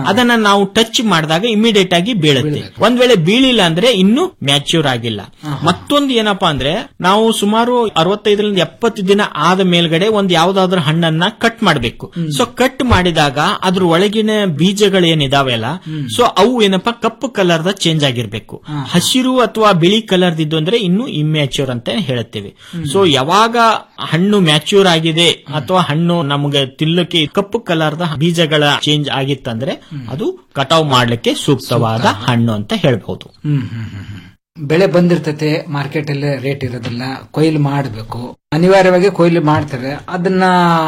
ನಾವು ಟಚ್ ಮಾಡಿದಾಗ ಇಮಿಡಿಯೇಟ್ ಆಗಿ ಬೀಳುತ್ತೆ ಒಂದ್ ವೇಳೆ ಬೀಳಿಲ್ಲ ಅಂದ್ರೆ ಇನ್ನೂ ಮ್ಯಾಚ್ಯೂರ್ ಆಗಿಲ್ಲ ಮತ್ತೊಂದು ಏನಪ್ಪಾ ಅಂದ್ರೆ ನಾವು ಸುಮಾರು ಅರವತ್ತೈದರಿಂದ ಎಪ್ಪತ್ತು ದಿನ ಆದ ಮೇಲ್ಗಡೆ ಒಂದ್ ಯಾವ್ದಾದ್ರು ಹಣ್ಣನ್ನ ಕಟ್ ಮಾಡಬೇಕು ಸೊ ಕಟ್ ಮಾಡಿದಾಗ ಅದ್ರ ಒಳಗಿನ ಬೀಜಗಳು ಏನಿದಾವೆಲ್ಲ ಸೊ ಅವು ಏನಪ್ಪಾ ಕಪ್ಪು ಕಲರ್ ದ ಚೇಂಜ್ ಆಗಿರ್ಬೇಕು ಹಸಿರು ಅಥವಾ ಬಿಳಿ ಕಲರ್ ಇದ್ದು ಅಂದ್ರೆ ಇನ್ನು ಇಮ್ಯಾಚ್ಯೂರ್ ಅಂತ ಹೇಳುತ್ತೇವೆ ಸೊ ಯಾವಾಗ ಹಣ್ಣು ಮ್ಯಾಚ್ಯೂರ್ ಆಗಿದೆ ಅಥವಾ ಹಣ್ಣು ನಮಗೆ ತಿನ್ನಲಿಕ್ಕೆ ಕಪ್ಪು ಕಲರ್ ದ ಬೀಜಗಳ ಚೇಂಜ್ ಆಗಿತ್ತಂದ್ರೆ ಅದು ಕಟಾವ್ ಮಾಡ್ಲಿಕ್ಕೆ ಸೂಕ್ತವಾದ ಹಣ್ಣು ಅಂತ ಹೇಳ್ಬಹುದು ಹ್ಮ್ ಹ್ಮ್ ಹ್ಮ್ ಹ್ಮ್. ಬೆಳೆ ಬಂದಿರ್ತೈತೆ ಮಾರ್ಕೆಟ್ ಅಲ್ಲಿ ರೇಟ್ ಇರೋದಿಲ್ಲ ಕೊಯ್ಲು ಮಾಡಬೇಕು ಅನಿವಾರ್ಯವಾಗಿ ಕೊಯ್ಲು ಮಾಡ್ತಾರೆ ಅದನ್ನ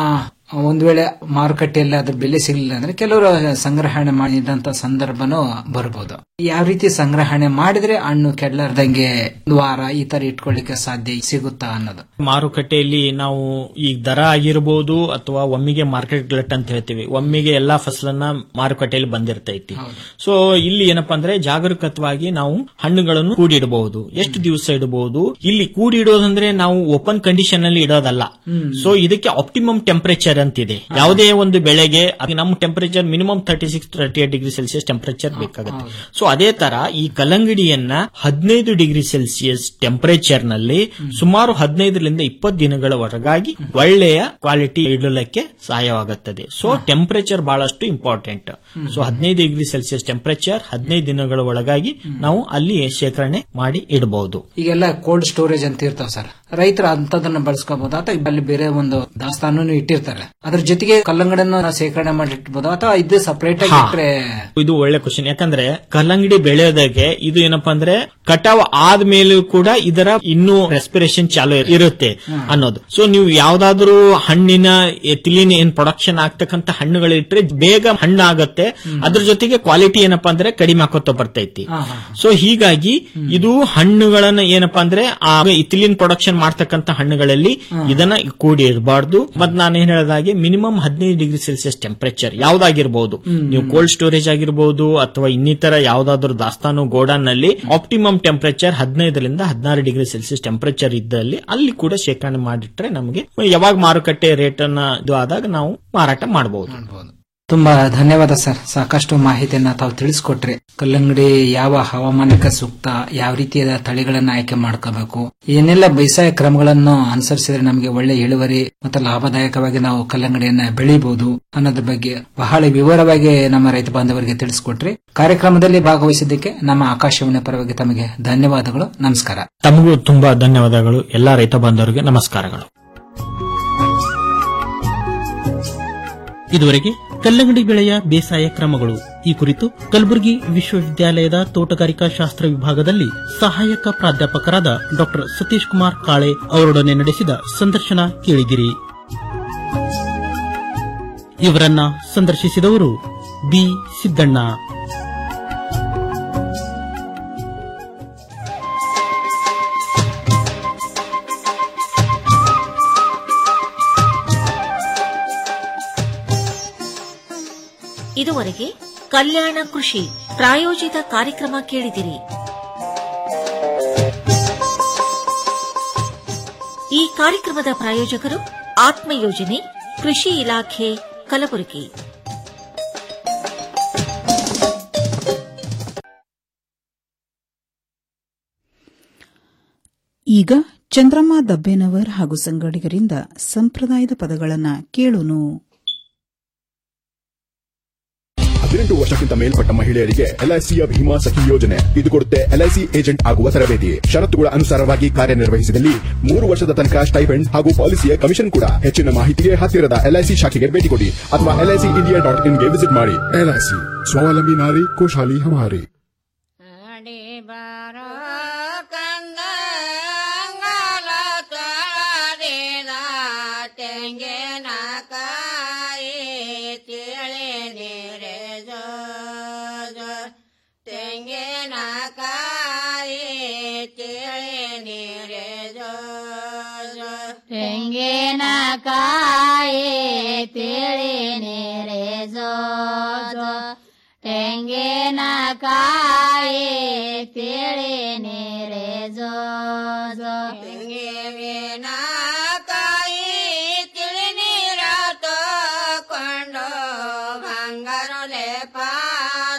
ಒಂದ್ ವೇಳೆ ಮಾರುಕಟ್ಟೆಯಲ್ಲಿ ಅದ್ರ ಬೆಲೆ ಸಿಗಲಿಲ್ಲ ಅಂದ್ರೆ ಕೆಲವರು ಸಂಗ್ರಹಣೆ ಮಾಡಿದಂತ ಸಂದರ್ಭನೂ ಬರ್ಬೋದು ಯಾವ ರೀತಿ ಸಂಗ್ರಹಣೆ ಮಾಡಿದ್ರೆ ಹಣ್ಣು ಕೆಡ್ಲಾರ್ದಂಗೆ ಒಂದು ವಾರ ಈ ತರ ಇಟ್ಕೊಳ್ಳಿಕ್ಕೆ ಸಾಧ್ಯ ಸಿಗುತ್ತಾ ಅನ್ನೋದು ಮಾರುಕಟ್ಟೆಯಲ್ಲಿ ನಾವು ಈ ದರ ಆಗಿರ್ಬೋದು ಅಥವಾ ಒಮ್ಮಿಗೆ ಮಾರ್ಕೆಟ್ ಗ್ಲಟ್ ಅಂತ ಹೇಳ್ತೀವಿ ಒಮ್ಮಿಗೆ ಎಲ್ಲಾ ಫಸಲನ್ನ ಮಾರುಕಟ್ಟೆಯಲ್ಲಿ ಬಂದಿರ್ತೈತಿ ಸೊ ಇಲ್ಲಿ ಏನಪ್ಪಾ ಅಂದ್ರೆ ಜಾಗರೂಕತವಾಗಿ ನಾವು ಹಣ್ಣುಗಳನ್ನು ಕೂಡಿಡಬಹುದು ಎಷ್ಟು ದಿವಸ ಇಡಬಹುದು ಇಲ್ಲಿ ಕೂಡಿಡೋದಂದ್ರೆ ನಾವು ಓಪನ್ ಕಂಡೀಷನ್ ಅಲ್ಲಿ ಇಡೋದಲ್ಲ ಸೊ ಇದಕ್ಕೆ ಆಪ್ಟಿಮಮ್ ಟೆಂಪರೇಚರ್ ಅಂತಿದೆ ಯಾವುದೇ ಒಂದು ಬೆಳೆಗೆ ಅದು ನಮ್ಮ temperature minimum thirty six thirty eight degree Celsius temperature ಬೇಕಾಗುತ್ತೆ ಸೊ ಅದೇ ತರ ಈ ಕಲ್ಲಂಗಡಿಯನ್ನ ಹದಿನೈದು ಡಿಗ್ರಿ ಸೆಲ್ಸಿಯಸ್ ಟೆಂಪರೇಚರ್ ನಲ್ಲಿ ಸುಮಾರು ಹದಿನೈದರಿಂದ ಇಪ್ಪತ್ತು ದಿನಗಳವರೆಗಾಗಿ ಒಳ್ಳೆಯ ಕ್ವಾಲಿಟಿ ಇಡಲಿಕ್ಕೆ ಸಹಾಯವಾಗುತ್ತದೆ ಸೊ ಟೆಂಪರೇಚರ್ ಬಹಳಷ್ಟು ಇಂಪಾರ್ಟೆಂಟ್ ಸೊ ಹದಿನೈದು ಡಿಗ್ರಿ ಸೆಲ್ಸಿಯಸ್ ಟೆಂಪರೇಚರ್ ಹದಿನೈದು ದಿನಗಳ ಒಳಗಾಗಿ ನಾವು ಅಲ್ಲಿ ಶೇಖರಣೆ ಮಾಡಿ ಇಡಬಹುದು ಈಗೆಲ್ಲ ಕೋಲ್ಡ್ ಸ್ಟೋರೇಜ್ ಅಂತ ಇರ್ತಾವ ಸರ್ ರೈತರು ಅಂತದನ್ನ ಬಳಸ್ಕೋಬಹುದು ಅಥವಾ ಅಲ್ಲಿ ಬೇರೆ ಒಂದು ದಾಸ್ತಾನು ಇಟ್ಟಿರ್ತಾರೆ ಅದ್ರ ಜೊತೆಗೆ ಕಲ್ಲಂಗಡನ್ನು ಶೇಖರಣೆ ಮಾಡಿ ಇಟ್ಬೋದು ಅಥವಾ ಇದು ಸಪರೇಟ್ ಆಗಿ ಹಾ. ಇಟ್ರೆ ಇದು ಒಳ್ಳೆ ಕ್ವಶನ್ ಯಾಕಂದ್ರೆ ಕಲ್ಲಂಗಡಿ ಬೆಳೆಯೋದಕ್ಕೆ ಇದು ಏನಪ್ಪಾ ಅಂದ್ರೆ ಕಟಾವ್ ಆದ್ಮೇಲೂ ಕೂಡ ಇದರ ಇನ್ನೂ ರೆಸ್ಪಿರೇಷನ್ ಚಾಲು ಇರುತ್ತೆ ಅನ್ನೋದು ಸೊ ನೀವು ಯಾವ್ದಾದ್ರು ಹಣ್ಣಿನ ಎಥಿಲಿನ್ ಏನ್ ಪ್ರೊಡಕ್ಷನ್ ಆಗ್ತಕ್ಕಂತ ಹಣ್ಣುಗಳಿಟ್ರೆ ಬೇಗ ಹಣ್ಣು ಆಗತ್ತೆ ಅದ್ರ ಜೊತೆಗೆ ಕ್ವಾಲಿಟಿ ಏನಪ್ಪಾ ಅಂದ್ರೆ ಕಡಿಮೆ ಆಕೋತ ಬರ್ತೈತಿ ಸೊ ಹೀಗಾಗಿ ಇದು ಹಣ್ಣುಗಳನ್ನ ಏನಪ್ಪಾ ಅಂದ್ರೆ ಆ ಇಥಿಲಿನ್ ಪ್ರೊಡಕ್ಷನ್ ಮಾಡ್ತಕ್ಕಂತ ಹಣ್ಣುಗಳಲ್ಲಿ ಇದನ್ನ ಕೂಡಿ ಇರಬಾರ್ದು ಮತ್ ನಾನು ಏನ್ ಹೇಳಿದಾಗೆ ಮಿನಿಮಮ್ ಹದಿನೈದು ಡಿಗ್ರಿ ಸೆಲ್ಸಿಯಸ್ ಟೆಂಪರೇಚರ್ ಯಾವ್ದಾಗಿರ್ಬಹುದು ನೀವು ಕೋಲ್ಡ್ ಸ್ಟೋರೇಜ್ ಆಗಿರ್ಬೋದು ಅಥವಾ ಇನ್ನಿತರ ಯಾವ್ದಾದ್ರು ದಾಸ್ತಾನು ಗೋಡನ್ ನಲ್ಲಿ ಆಪ್ಟಿಮಮ್ ಟೆಂಪರೇಚರ್ ಹದಿನೈದರಿಂದ ಹದಿನಾರು ಡಿಗ್ರಿ ಸೆಲ್ಸಿಯಸ್ ಟೆಂಪರೇಚರ್ ಇದ್ದಲ್ಲಿ ಅಲ್ಲಿ ಕೂಡ ಶೇಖರಣೆ ಮಾಡಿಟ್ರೆ ನಮಗೆ ಯಾವಾಗ ಮಾರುಕಟ್ಟೆ ರೇಟ್ ಅನ್ನ ಇದು ಆದಾಗ ನಾವು ಮಾರಾಟ ಮಾಡಬಹುದು ತುಂಬಾ ಧನ್ಯವಾದ ಸರ್ ಸಾಕಷ್ಟು ಮಾಹಿತಿಯನ್ನ ತಾವು ತಿಳಿಸ್ಕೊಟ್ರಿ ಕಲ್ಲಂಗಡಿ ಯಾವ ಹವಾಮಾನಕ್ಕೆ ಸೂಕ್ತ ಯಾವ ರೀತಿಯಾದ ತಳಿಗಳನ್ನ ಆಯ್ಕೆ ಮಾಡ್ಕೋಬೇಕು ಏನೆಲ್ಲ ಬೇಸಾಯ ಕ್ರಮಗಳನ್ನು ಅನುಸರಿಸಿದ್ರೆ ನಮಗೆ ಒಳ್ಳೆ ಇಳುವರಿ ಮತ್ತು ಲಾಭದಾಯಕವಾಗಿ ನಾವು ಕಲ್ಲಂಗಡಿಯನ್ನ ಬೆಳಿಬಹುದು ಅನ್ನೋದ್ರ ಬಗ್ಗೆ ಬಹಳ ವಿವರವಾಗಿ ನಮ್ಮ ರೈತ ಬಾಂಧವರಿಗೆ ತಿಳಿಸ್ಕೊಟ್ರಿ ಕಾರ್ಯಕ್ರಮದಲ್ಲಿ ಭಾಗವಹಿಸಿದ್ದಕ್ಕೆ ನಮ್ಮ ಆಕಾಶವಾಣಿ ಪರವಾಗಿ ತಮಗೆ ಧನ್ಯವಾದಗಳು ನಮಸ್ಕಾರ ತಮಗೂ ತುಂಬಾ ಧನ್ಯವಾದಗಳು ಎಲ್ಲಾ ರೈತ ಬಾಂಧವರಿಗೆ ನಮಸ್ಕಾರಗಳು ಇದುವರೆಗೆ ಕಲ್ಲಂಗಡಿ ಬೆಳೆಯ ಬೇಸಾಯ ಕ್ರಮಗಳು ಈ ಕುರಿತು ಕಲಬುರಗಿ ವಿಶ್ವವಿದ್ಯಾಲಯದ ತೋಟಗಾರಿಕಾ ಶಾಸ್ತ್ರ ವಿಭಾಗದಲ್ಲಿ ಸಹಾಯಕ ಪ್ರಾಧ್ಯಾಪಕರಾದ ಡಾ ಸತೀಶ್ ಕುಮಾರ್ ಕಾಳೆ ಅವರೊಡನೆ ನಡೆಸಿದ ಸಂದರ್ಶನ ಕೇಳಿದಿರಿ ಇವರನ್ನ ಸಂದರ್ಶಿಸಿದವರು ಬಿ ಸಿದ್ದಣ್ಣ ಇದುವರೆಗೆ ಕಲ್ಯಾಣ ಕೃಷಿ ಪ್ರಾಯೋಜಿತ ಕಾರ್ಯಕ್ರಮ ಕೇಳಿದಿರಿ ಈ ಕಾರ್ಯಕ್ರಮದ ಪ್ರಾಯೋಜಕರು ಆತ್ಮ ಯೋಜನೆ ಕೃಷಿ ಇಲಾಖೆ ಕಲಬುರಗಿ ಈಗ ಚಂದ್ರಮ್ಮ ದಬ್ಬೇನವರ್ ಹಾಗೂ ಸಂಗಡಿಗರಿಂದ ಸಂಪ್ರದಾಯದ ಪದಗಳನ್ನ ಕೇಳೋನು ಹದಿನೆಂಟು ವರ್ಷಕ್ಕಿಂತ ಮೇಲ್ಪಟ್ಟ ಮಹಿಳೆಯರಿಗೆ ಎಲ್ಐಸಿಯ ಭೀಮಾ ಸಖಿ ಯೋಜನೆ ಇದು ಕೊಡುತ್ತೆ ಎಲ್ಐಸಿ ಏಜೆಂಟ್ ಆಗುವ ತರಬೇತಿ ಷರತ್ತುಗಳ ಅನುಸಾರವಾಗಿ ಕಾರ್ಯನಿರ್ವಹಿಸಿದಲ್ಲಿ ಮೂರು ವರ್ಷದ ತನಕ ಸ್ಟೈಫೆಂಡ್ ಹಾಗೂ ಪಾಲಿಸಿಯ ಕಮಿಷನ್ ಕೂಡ ಹೆಚ್ಚಿನ ಮಾಹಿತಿಗೆ ಹತ್ತಿರದ ಎಲ್ಐಸಿ ಶಾಖೆಗೆ ಭೇಟಿ ಕೊಡಿ ಅಥವಾ ಎಲ್ಐಸಿ ಇಂಡಿಯಾ ಡಾಟ್ ಇನ್ಗೆ ವಿಸಿಟ್ ಮಾಡಿ ಎಲ್ಐಸಿ ಸ್ವಾವಲಂಬಿ ನಾರಿ ಖುಷಾಲಿ ಹಮಾರಿ ತೆಂಗಿನಕಾಯಿ ತಿಳಿ ನೀರೆ ಜೋ ಜೋ ತೆಂಗಿನಕಾಯಿ ತಿಳಿ ನೀರೆ ಜೋ ಜೋ ತೆಂಗಿನಕಾಯಿ ತಿಳಿ ನೀರ ತಕೊಂಡು ಬಂಗಾರ ಲೇಪ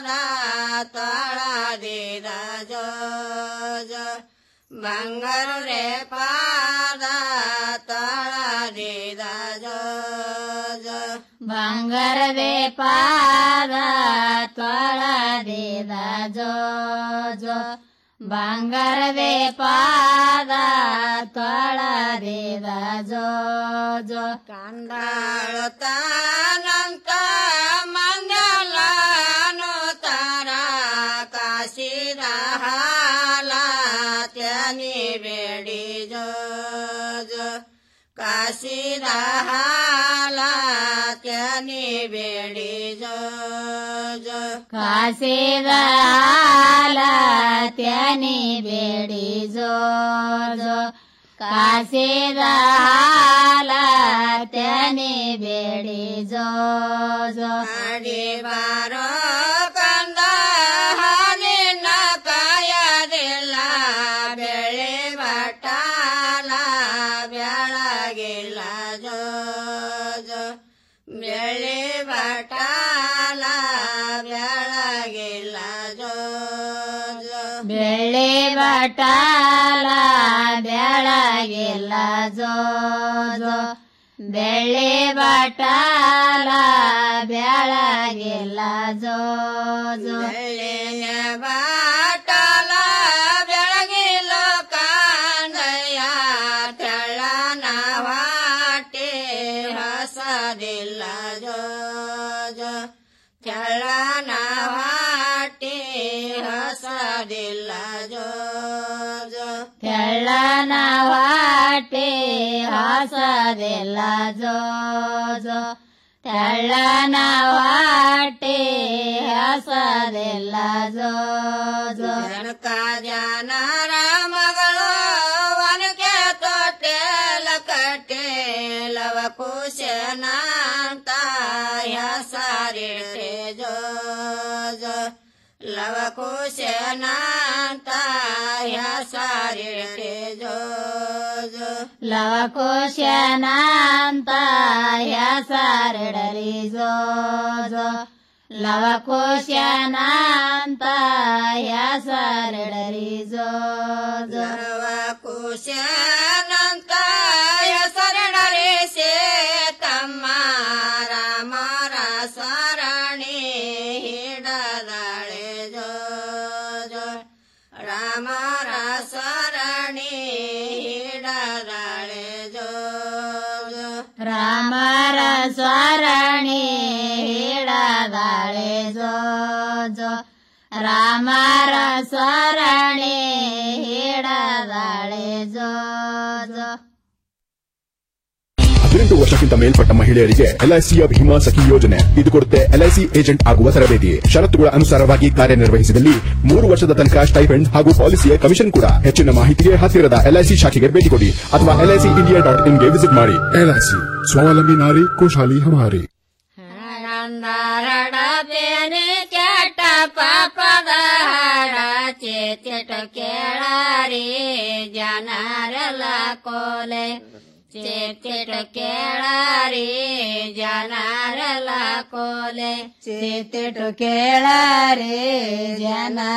ಬಂಗಾರೇ ಪಾದ ತೊಳದಿದ ಜೋ ಜೋ ಬಂಗಾರವೇ ಪಾದ ತೊಳದಿದ ಜೋ ಜೋ ಬಂಗಾರವೇ ಪಾದ ತೊಳದಿದ ಜೋ ಜೋ ಕಂಡಾಳುತ್ತಾನಂತ ಮಂಗಲನು ತರ ಕಾಶಿದ ಹಾಲ ತ್ಯನಿ ಬೇಡಿ ಜೋ ಜೋ ಕಾಶಿದ ಹಾಲ ತ್ಯನಿ ಬೇಡಿ ಜೋ ಜೋ ಕಾಶಿದ ಹಾಲ ತ್ಯನಿ ಬೇಡಿ ಜೋ ಜೋ ಕಾಸಿದ ಹಾಲ ತ್ಯನಿ ಬೇಡಿ ಜೋ ಜೋ ಅಡಿ ಬಾರೋ ಕಂದ ಹಾಲಿನ ಕಾಯದಿಲ್ಲ ಬೆಳೆ ಬಟಾಲ ಬೆಳಗಿಲ್ಲ ಜೋ ಜೋ ಬೆಳೆ ಬಟಾಲ ಬೆಳಗಿಲ್ಲ ಜೋ ಜೋ ಬೆಳೆ ಬಟಾಲ ಬೆಳಗಿಲ್ಲ ಜೋ ಜೋ ಬೆಳೆ ಬಟಾಲ ಬೆಳಗಿಲ್ಲ ಜೋ ಜೋ ಬೆಳೆಯ ಬಾಟಲ ಬೆಳಗಿಲ್ಲ ಕಾಂದಯ್ಯ ತೆಳ್ಳನ ವಾಟೆ ಹಸದಿಲ್ಲ ಜೋ ಜೋ ತೆಳ್ಳನ ವಾಟೆ ಹಸದಿಲ್ಲ ಜೋ ಜೋ ತೆಳ್ಳನ ವಾಟೆ ಹಸದಿಲ್ಲ ಜೋ ಜೋ ತೆಳ್ಳನ ವಾಟೆ ಹಸದಿಲ್ಲ ಜೋ ಜೋ ಜನಕ ಜನರ ಮಗಳು ವನಕೆ ತೊಟ್ಟೆಲ ಕಟ್ಟೆ ಲವ ಕುಶನಾಂತ ಹೆಸರಿಟ್ಟೆ ಜೋ ಜೋ ಲವ ಕುಶನಾಂತ ಹೆಸರಿಟ್ಟೆ ಜೋ ಜೋ ಲವ ಕುಶನಾಂತ ಹೆಸರಿಡಲಿ ಜೋ ಜೋ ಲವ ಕುಶನಾಂತ ಹೆಸರಿಡಲಿ ಜೋ ಜೋ ಲವ ಕುಶನಾಂತ ಹೆಸರಿಡಲಿ ಸೇ ತಮ್ಮ ರಾಮರ ಸರಣಿ ಹಿಡದಳೆ ಜೋ ಜೋ ರಾಮರ ಸರಣಿ ಹಿಡದಳೆ ಜೋ ಜೋ ರಾಮರ ಸ್ವರಣಿ ಹಿಡದಳೆ ಜೋ ಜೋ ರಾಮರ ಸ್ವರಣಿ ಹಿಡದಳೆ ಜೋ ಜೋ ಹದಿನೆಂಟು ವರ್ಷಕ್ಕಿಂತ ಮೇಲ್ಪಟ್ಟ ಮಹಿಳೆಯರಿಗೆ ಎಲ್ಐಸಿಯ ಭೀಮಾ ಸಖಿ ಯೋಜನೆ ಇದು ಕೊಡುತ್ತೆ ಎಲ್ಐಸಿ ಏಜೆಂಟ್ ಆಗುವ ತರಬೇತಿ ಷರತ್ತುಗಳ ಅನುಸಾರವಾಗಿ ಕಾರ್ಯನಿರ್ವಹಿಸಿದಲ್ಲಿ ಮೂರು ವರ್ಷದ ತನಕ ಸ್ಟೈಫೆಂಡ್ ಹಾಗೂ ಪಾಲಿಸಿಯ ಕಮಿಷನ್ ಕೂಡ ಹೆಚ್ಚಿನ ಮಾಹಿತಿಗೆ ಹತ್ತಿರದ ಎಲ್ಐಸಿ ಶಾಖೆಗೆ ಭೇಟಿ ಕೊಡಿ ಅಥವಾ ಎಲ್ಐಸಿ ಇಂಡಿಯಾ ಡಾಟ್ ಇನ್ಗೆ ವಿಸಿಟ್ ಮಾಡಿ ಎಲ್ಐಸಿ ಸ್ವಾವಲಂಬಿ ನಾರಿ ಖುಷಾಲಿ ಹಮಾರಿ ನಂದಾರಡಬೇನೆ ಕೆಟ್ಟ ಪಾಪದ ಹಾಡ ಚೇತಿಟ ಕೇಳಾರಿ ಜನರೆಲ್ಲ ಕೋಲೆ ಚೇತಿಟ ಕೇಳಾರಿ ಜನರೆಲ್ಲ ಕೋಲೆ ಚೇತಿಟ ಕೇಳಾರಿ ಜನ